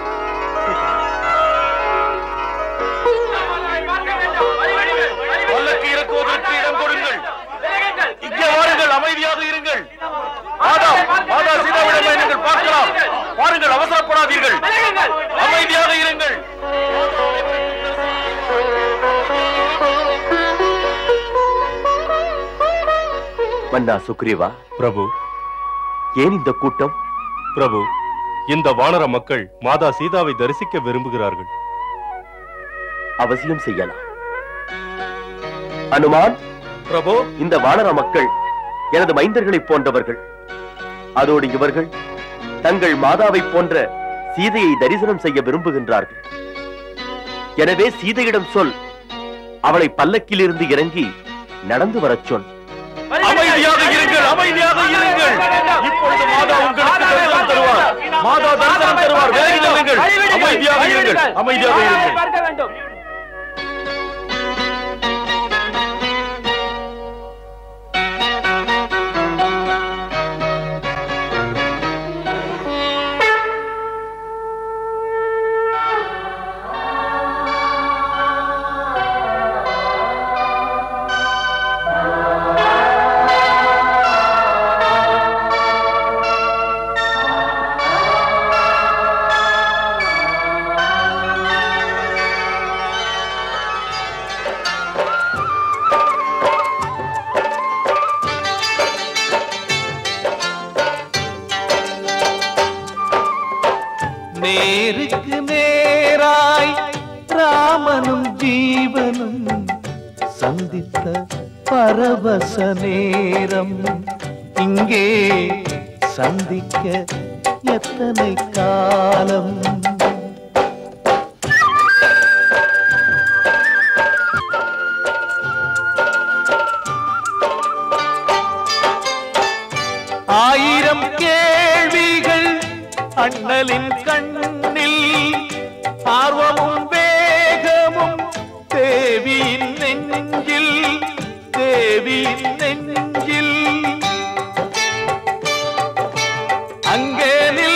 பல்லக்கு இறக்குவதற்கு இடம் கொடுங்கள் இங்கே வாருங்கள் அமைதியாக இருங்கள் மாதா மாதா சீதாவிடமே நீங்கள் பார்க்கலாம் பாருங்கள் அவசரப்படாதீர்கள் அமைதியாக இருங்கள் மன்னா சுக்ரீவா பிரபு ஏன் இந்த கூட்டம் பிரபு இந்த வானர மக்கள் மாதா சீதாவை தரிசிக்க விரும்புகிறார்கள் அவசியம் செய்யலாம் அனுமான் பிரபு இந்த வானர மக்கள் எனது மைந்தர்களைப் போன்றவர்கள் அதோடு இவர்கள் தங்கள் மாதாவைப் போன்ற சீதையை தரிசனம் செய்ய விரும்புகின்றார்கள் எனவே சீதையிடம் சொல் அவளை பல்லக்கிலிருந்து இறங்கி நடந்து வரச் சொல் அமைதியாக இருங்கள் அமைதியாக இருங்கள் இப்பொழுது மாதா உங்களுக்கு தரிசனம் தருவார் மாதா தரிசனம் தருவார் விலகி நில்லுங்கள் அமைதியாக இருங்கள் அமைதியாக இருங்கள் நேருக்கு நேராய் ராமனும் ஜீவனும் சந்தித்த பரவச நேரம் இங்கே சந்திக்க எத்தனை காலம் ஆயிரம் கேள்விகள் அண்ணலின் கண்ணில் ஆர்வமும் வேகமும் தேவியின் நெஞ்சில் தேவியின் நெஞ்சில் அங்கே நில்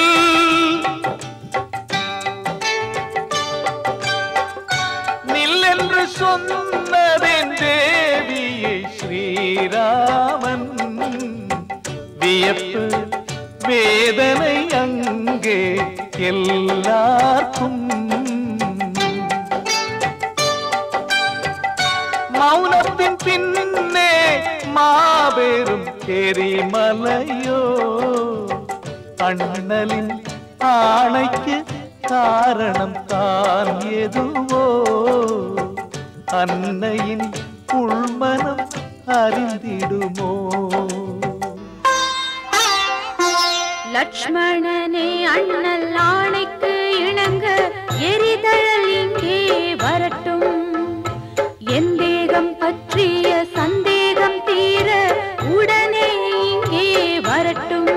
நில் என்று சொன்னதேன் தேவியை ஸ்ரீராமன் வியப்பு வேதனை அங்கே எல்லாருக்கும் மௌனத்தின் பின்னே மாபெரும் எரிமலையோ அண்ணலின் ஆணைக்கு காரணம் தான் எதுவோ அன்னையின் உள்மனம் அறிந்திடுமோ லக்ஷ்மணனே அண்ணல் ஆணைக்கு இணங்க எரிதழல் இங்கே வரட்டும் என் தேகம் பற்றிய சந்தேகம் தீர உடனே இங்கே வரட்டும்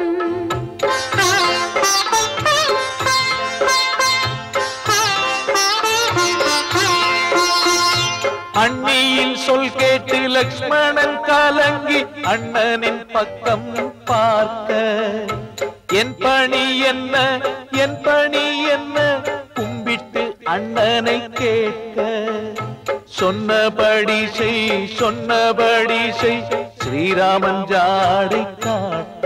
அண்ணியின் சொல் கேட்டு லக்ஷ்மணன் கலங்கி அண்ணனின் பக்கம் பார்க்க என் பணி என்ன என் பணி என்ன கும்பிட்டு அண்ணனை கேட்க சொன்னபடி செய் சொன்னபடி செய் ஸ்ரீராமன் ஜாடை காட்ட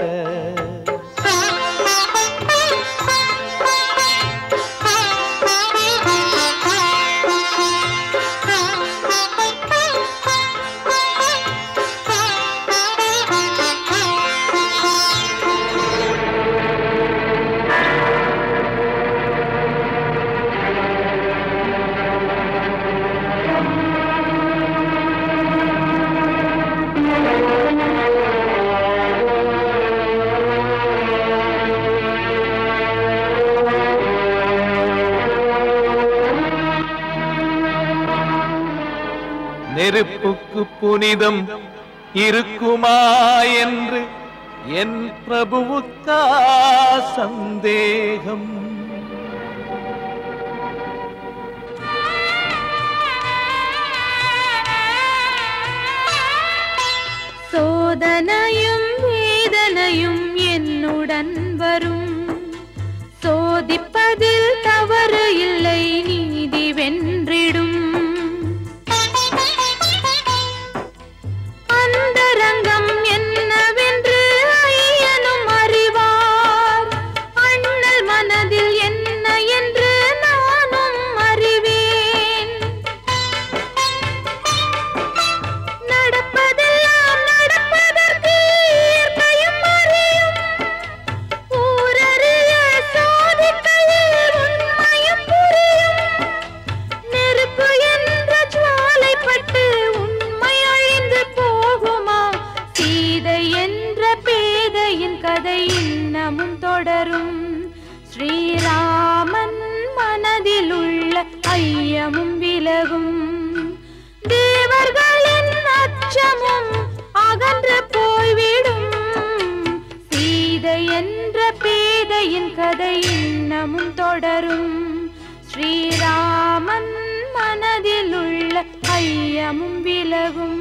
நெருப்புக்கு புனிதம் இருக்குமா என்று என் பிரபுவுக்கா சந்தேகம் சோதனையும் வேதனையும் என்னுடன் வரும் சோதிப்பதில் தவறு இல்லை நீதி வென்றிடும் அந்தரங்கம் என்னவென்று ஐயனும் அறிவார் அண்ணல் மனதில் என்ன என்று நானும் அறிவேன் நடப்பதெல்லாம் நடப்பதற்கு இயற்கையும் அறியும் ஊரறிய சோதிக்கையில் உண்மையும் புரியும் நெருப்பு என்ற ஜுவாலைப்பட்டு உண்மை அழிந்து போகுமா சீதை என்ற பேதையின் கதை இன்னமும் தொடரும் ஸ்ரீராமன் மனதில் உள்ள ஐயமும் விலகும் தேவர்களின் அச்சமும் அகன்று போய்விடும் சீதை என்ற பேதையின் கதை இன்னமும் தொடரும் ஸ்ரீராமன் மனதில் உள்ள ஐயமும் விலகும்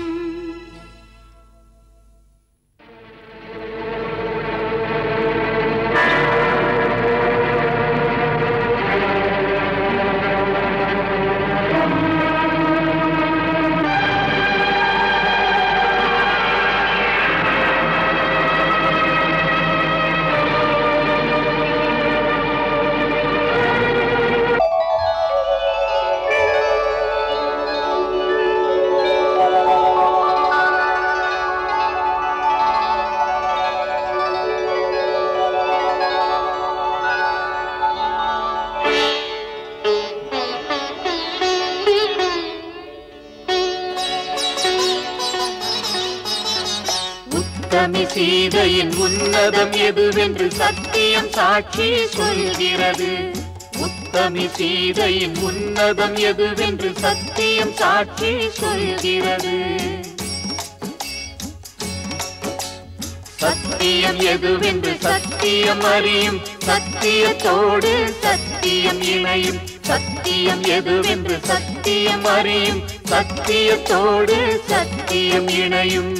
உத்தமி சீதையின் உன்னதம் எதுவென்று சத்தியம் சாட்சி சொல்கிறது உத்தமி சீதையின் உன்னதம் எதுவென்று சத்தியம் சாட்சி சொல்கிறது சத்தியம் எதுவென்று சத்தியம் அறியும் சத்தியத்தோடு சத்தியம் இணையும் சத்தியம் எதுவென்று சத்தியம் அறியும் சத்தியத்தோடு சத்தியம் இணையும்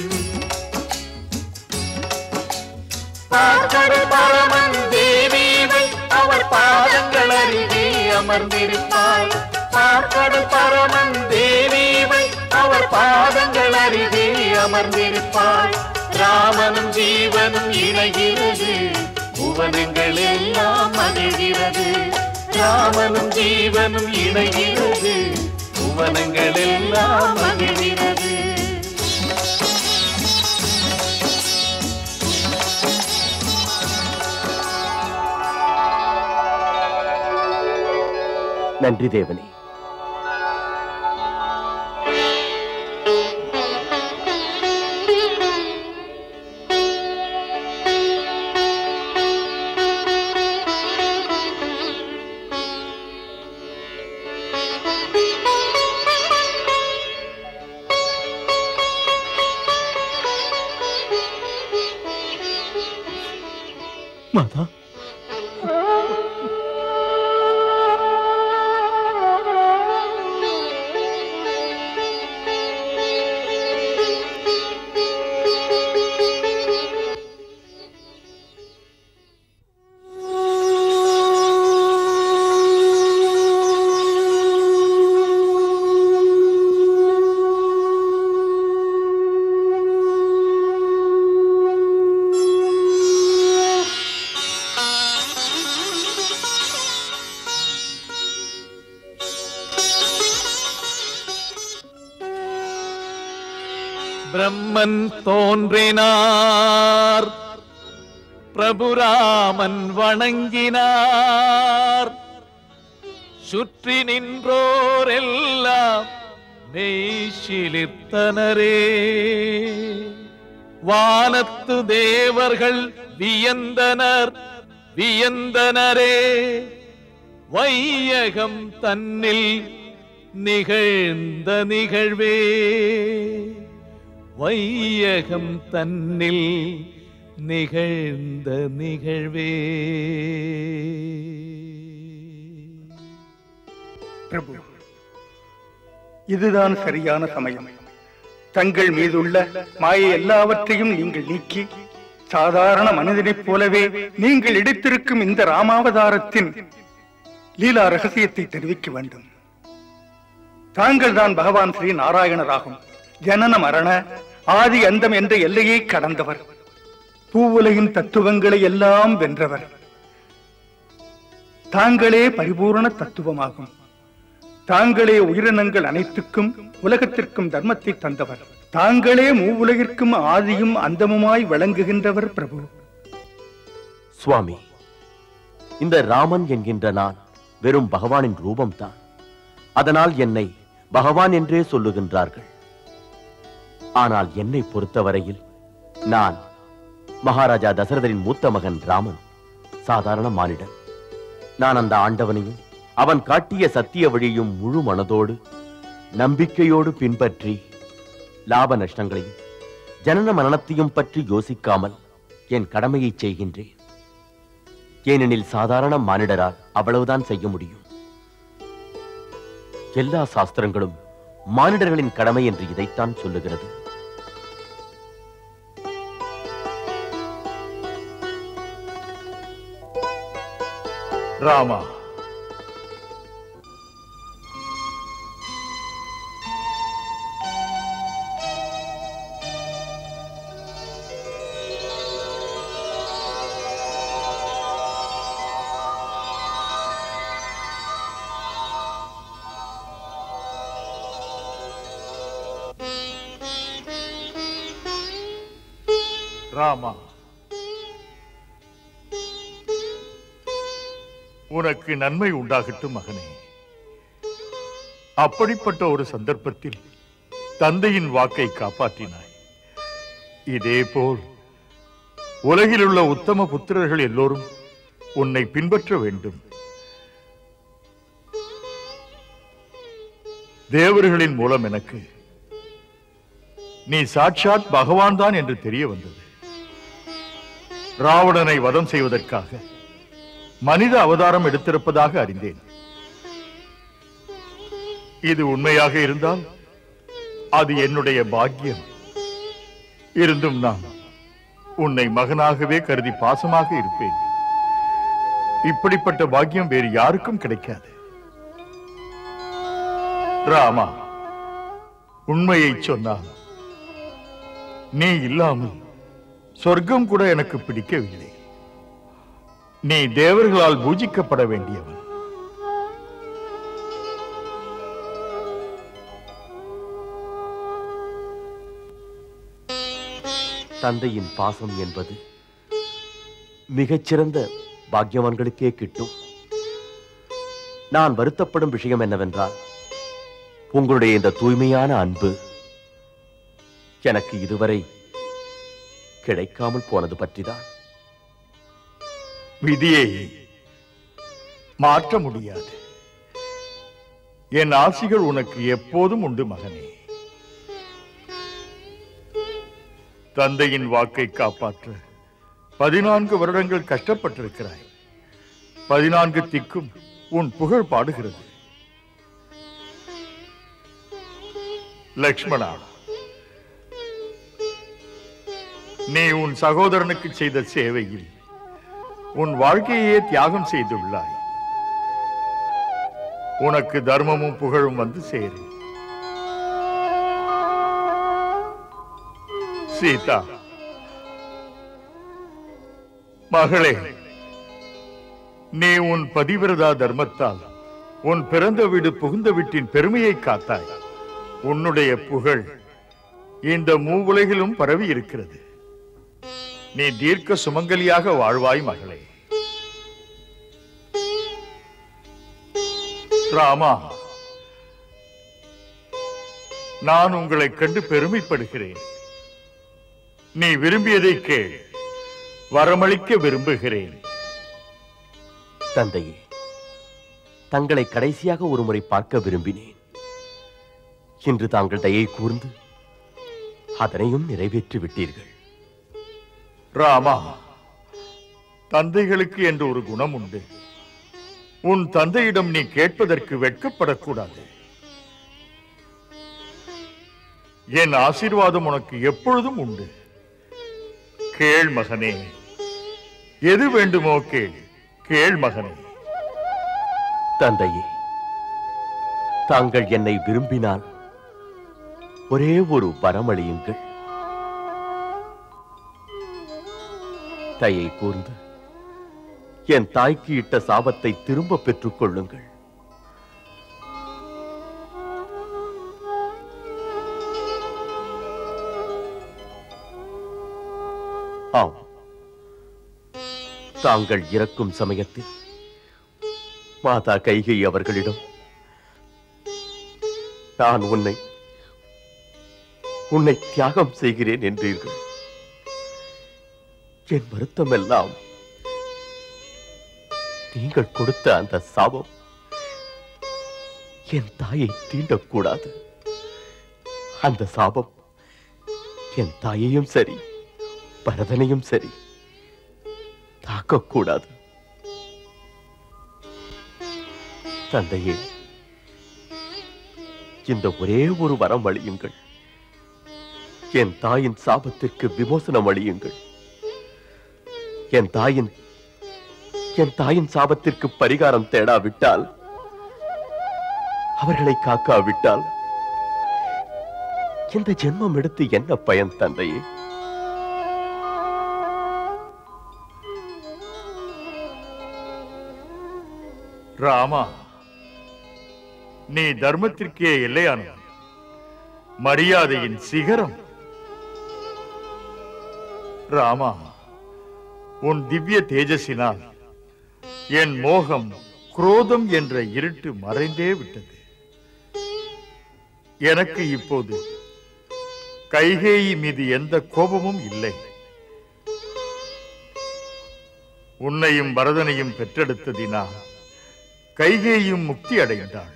பார்க்கடல் பரமன் தேவிவை அவர் பாதங்கள் அருகே அமர்ந்திருப்பாள் பார்க்கடல் பரமன் தேவிவை அவர் பாதங்கள் அருகே அமர்ந்திருப்பாள் ராமனும் ஜீவனும் இணைகிறது புவனங்கள் எல்லாம் மகிழ்கிறது ராமனும் ஜீவனும் இணைகிறது புவனங்கள் எல்லாம் மகிழ்கிறது நன்றி தேவனே மாதா பிரம்மன் தோன்றினார் பிரபுராமன் வணங்கினார் சுற்றி நின்றோரெல்லாம் மெய்சிலிர்த்தனரே வானத்து தேவர்கள் வியந்தனர் வியந்தனரே வையகம் தன்னில் நிகழ்ந்த நிகழ்வே வையகம் தன்னில் நிகழ்ந்த நிகழ்வே பிரபு இதுதான் சரியான சமயம் தங்கள் மீதுள்ள மாயை எல்லாவற்றையும் நீங்கள் நீக்கி சாதாரண மனிதனைப் போலவே நீங்கள் எடுத்திருக்கும் இந்த ராமாவதாரத்தின் லீலா ரகசியத்தை தெரிவிக்க வேண்டும் தாங்கள் தான் பகவான் ஸ்ரீ நாராயணராகும் ஜனன மரண ஆதி அந்தம் என்ற எல்லையை கடந்தவர் பூவுலகின் தத்துவங்களை எல்லாம் வென்றவர் தாங்களே பரிபூரண தத்துவமாகும் தாங்களே உயிரினங்கள் அனைத்துக்கும் உலகத்திற்கும் தர்மத்தை தந்தவர் தாங்களே மூவுலகிற்கும் ஆதியும் அந்தமுமாய் விளங்குகின்றவர் பிரபு சுவாமி இந்த ராமன் என்கின்ற நான் வெறும் பகவானின் ரூபம்தான் அதனால் என்னை பகவான் என்றே சொல்லுகின்றார்கள் ஆனால் என்னை பொறுத்தவரையில் நான் மகாராஜா தசரதரின் மூத்த மகன் ராமன் சாதாரண மானிடன் நான் அந்த ஆண்டவனையும் அவன் காட்டிய சத்திய வழியும் முழு மனதோடு நம்பிக்கையோடு பின்பற்றி லாப நஷ்டங்களையும் ஜனன மரணத்தையும் பற்றி யோசிக்காமல் என் கடமையை செய்கின்றேன் ஏனெனில் சாதாரண மானிடரால் அவ்வளவுதான் செய்ய முடியும் எல்லா சாஸ்திரங்களும் மானிடர்களின் கடமை என்று இதைத்தான் சொல்லுகிறது ராமா ராமா உனக்கு நன்மை உண்டாகட்டும் மகனே அப்படிப்பட்ட ஒரு சந்தர்ப்பத்தில் தந்தையின் வாக்கை காப்பாற்றினாய் இதேபோல் உலகில் உள்ள உத்தம புத்திரர்கள் எல்லோரும் உன்னை பின்பற்ற வேண்டும் தேவர்களின் மூலம் எனக்கு நீ சாட்சாத் பகவான் தான் என்று தெரிய வந்தது ராவணனை வதம் செய்வதற்காக மனித அவதாரம் எடுத்திருப்பதாக அறிந்தேன் இது உண்மையாக இருந்தால் அது என்னுடைய பாக்கியம் இருந்தும் நான் உன்னை மகனாகவே கருதி பாசமாக இருப்பேன் இப்படிப்பட்ட பாக்கியம் வேறு யாருக்கும் கிடைக்காது ராமா உண்மையை சொன்னால் நீ இல்லாமல் சொர்க்கம் கூட எனக்கு பிடிக்கவில்லை நீ தேவர்களால் பூஜிக்கப்பட வேண்டியவன் தந்தையின் பாசம் என்பது மிகச்சிறந்த பாக்கியவான்களுக்கே கிட்டும் நான் வருத்தப்படும் விஷயம் என்னவென்றால் உங்களுடைய இந்த தூய்மையான அன்பு எனக்கு இதுவரை கிடைக்காமல் போனது பற்றிதான் விதியை மாற்ற முடியாது என் ஆசிகள் உனக்கு எப்போதும் உண்டு மகனே தந்தையின் வாக்கை காப்பாற்ற பதினான்கு வருடங்கள் கஷ்டப்பட்டிருக்கிறாய் பதினான்கு திக்கும் உன் புகழ் பாடுகிறது லக்ஷ்மணா நீ உன் சகோதரனுக்கு செய்த சேவையில் உன் வாழ்க்கையே தியாகம் செய்துள்ளாய் உனக்கு தர்மமும் புகழும் வந்து சேரும் சீதா மகளே நீ உன் பதிவிரதா தர்மத்தால் உன் பிறந்த வீடு புகுந்த வீட்டின் பெருமையை காத்தாய் உன்னுடைய புகழ் இந்த மூவுலகிலும் பரவி இருக்கிறது நீ தீர்க்க சுமங்கலியாக வாழ்வாய் மகளே ராமா நான் உங்களை கண்டு பெருமைப்படுகிறேன் நீ விரும்பியதை கேள் வரமளிக்க விரும்புகிறேன் தந்தையே தங்களை கடைசியாக ஒருமுறை பார்க்க விரும்பினேன் இன்று தாங்கள் தயை கூர்ந்து அதனையும் நிறைவேற்றி விட்டீர்கள் ராமா தந்தைகளுக்கு என்று ஒரு குணம் உண்டு உன் தந்தையிடம் நீ கேட்பதற்கு வெட்கப்படக்கூடாது என் ஆசீர்வாதம் உனக்கு எப்பொழுதும் உண்டு கேள் மகனே எது வேண்டுமோ கேள் கேள் மகனே தந்தையே தாங்கள் என்னை விரும்பினால் ஒரே ஒரு வரமளியுங்கள் தயை கூர்ந்து என் தாய்க்கு இட்ட சாபத்தை திரும்ப பெற்றுக் கொள்ளுங்கள் ஆம் தாங்கள் இறக்கும் சமயத்தில் மாதா கைகை அவர்களிடம் நான் உன்னை உன்னை தியாகம் செய்கிறேன் என்றீர்கள் என் வருத்தம் எல்லாம் நீங்கள் கொடுத்த அந்த சாபம் என் தாயை தீண்டக்கூடாது அந்த சாபம் என் தாயையும் சரி பரதனையும் சரி தாக்கக்கூடாது தந்தையே இந்த ஒரே ஒரு வரம் அளியுங்கள் என் தாயின் சாபத்திற்கு விமோசனம் அளியுங்கள் என் தாயின் என் தாயின் சாபத்திற்கு பரிகாரம் தேடாவிட்டால் அவர்களை காக்காவிட்டால் இந்த ஜென்மம் எடுத்து என்ன பயன் தந்தையே ராமா நீ தர்மத்திற்கே எல்லையானவன் மரியாதையின் சிகரம் ராமா உன் திவ்ய தேஜஸினால் என் மோகம் குரோதம் என்ற இருட்டு மறைந்தே விட்டது எனக்கு இப்போது கைகேயி மீது எந்த கோபமும் இல்லை உன்னையும் பரதனையும் பெற்றெடுத்ததினால் கைகேயும் முக்தி அடைந்தாள்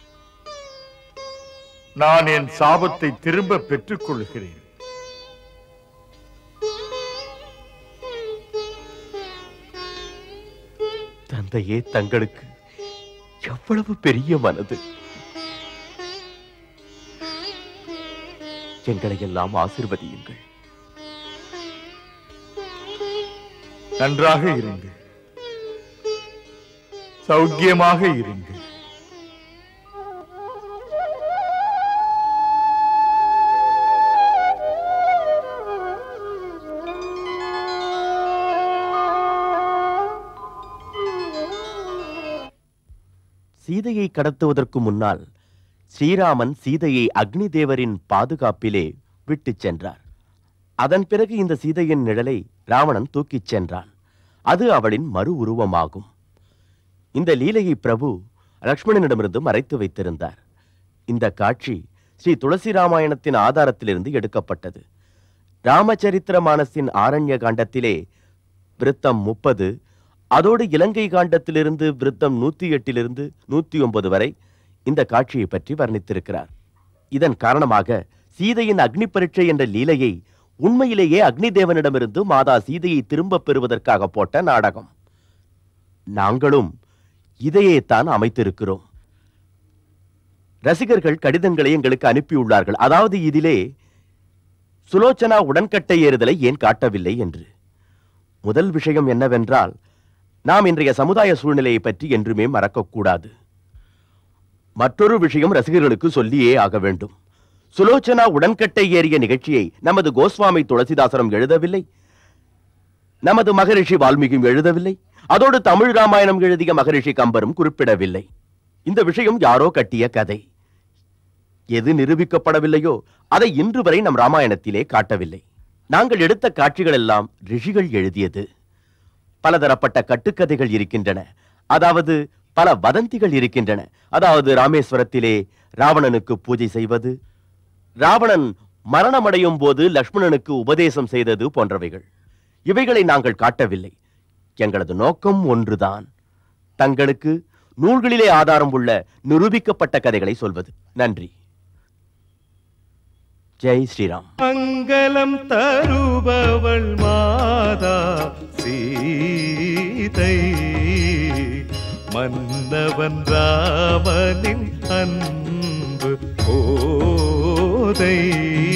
நான் என் சாபத்தை திரும்ப பெற்றுக் கொள்கிறேன் தந்தையே தங்களுக்கு எவ்வளவு பெரிய மனது எங்களை எல்லாம் ஆசிர்வதியுங்கள் நன்றாக இருங்கள் சௌக்கியமாக இருங்கள் சீதையை கடத்துவதற்கு முன்னால் ஸ்ரீராமன் சீதையை அக்னி தேவரின் பாதுகாப்பிலே விட்டுச் சென்றார் அதன் பிறகு இந்த சீதையின் நிழலை ராவணன் தூக்கிச் சென்றான் அது அவளின் மறு உருவமாகும் இந்த லீலையை பிரபு லக்ஷ்மணனிடமிருந்து மறைத்து வைத்திருந்தார் இந்த காட்சி ஸ்ரீ துளசி ராமாயணத்தின் ஆதாரத்திலிருந்து எடுக்கப்பட்டது ராமச்சரித்திர மானசின் ஆரண்ய காண்டத்திலே விருத்தம் முப்பது அதோடு இலங்கை காண்டத்திலிருந்து விருத்தம் நூத்தி எட்டிலிருந்து நூத்தி ஒன்பது வரை இந்த காட்சியை பற்றி வர்ணித்திருக்கிறார் இதன் காரணமாக சீதையின் அக்னி பரீட்சை என்ற லீலையை உண்மையிலேயே அக்னி தேவனிடமிருந்து மாதா சீதையை திரும்பப் பெறுவதற்காக போட்ட நாடகம் நாங்களும் இதையே தான் அமைத்திருக்கிறோம் ரசிகர்கள் கடிதங்களை எங்களுக்கு அனுப்பியுள்ளார்கள் அதாவது இதிலே சுலோச்சனா உடன்கட்டை ஏறுதலை ஏன் காட்டவில்லை என்று முதல் விஷயம் என்னவென்றால் நாம் இன்றைய சமுதாய சூழ்நிலையை பற்றி என்றுமே மறக்கக்கூடாது மற்றொரு விஷயம் ரசிகர்களுக்கு சொல்லியே ஆக வேண்டும் சுலோச்சனா உடன்கட்டை ஏறிய நிகழ்ச்சியை நமது கோஸ்வாமி துளசிதாசனம் எழுதவில்லை நமது மகரிஷி வால்மீகியும் எழுதவில்லை அதோடு தமிழ் ராமாயணம் எழுதிய மகரிஷி கம்பரும் குறிப்பிடவில்லை இந்த விஷயம் யாரோ கட்டிய கதை எது நிரூபிக்கப்படவில்லையோ அதை இன்று வரை நம் ராமாயணத்திலே காட்டவில்லை நாங்கள் எடுத்த காட்சிகள் எல்லாம் ரிஷிகள் எழுதியது பலதரப்பட்ட கட்டுக்கதைகள் இருக்கின்றன அதாவது பல வதந்திகள் இருக்கின்றன அதாவது ராமேஸ்வரத்திலே ராவணனுக்கு பூஜை செய்வது ராவணன் மரணமடையும் போது லக்ஷ்மணனுக்கு உபதேசம் செய்தது போன்றவைகள் இவைகளை நாங்கள் காட்டவில்லை எங்களது நோக்கம் ஒன்றுதான் தங்களுக்கு நூல்களிலே ஆதாரம் உள்ள நிரூபிக்கப்பட்ட கதைகளை சொல்வது நன்றி ஜெய் ஸ்ரீராம் மங்களம் தருபவள் மாதா சீதை மன்னவன் ராமனின் அன்பு போதை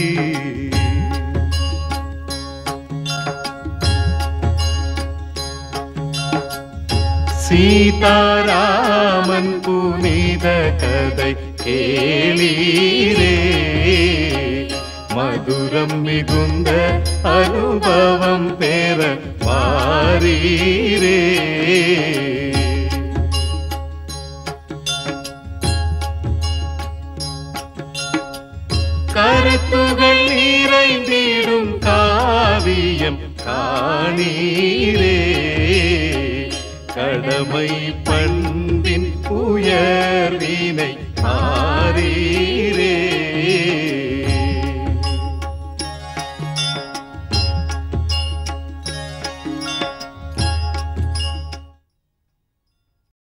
சீதாராமன் புனித கதை கேளீரே மதுரம் மிகுந்த அனுபவம் பெற மாறீரே கருத்துகள் நிறைந்திடும் காவியம் காணீரே கடமை பண்பின் உயர்வினை ஆ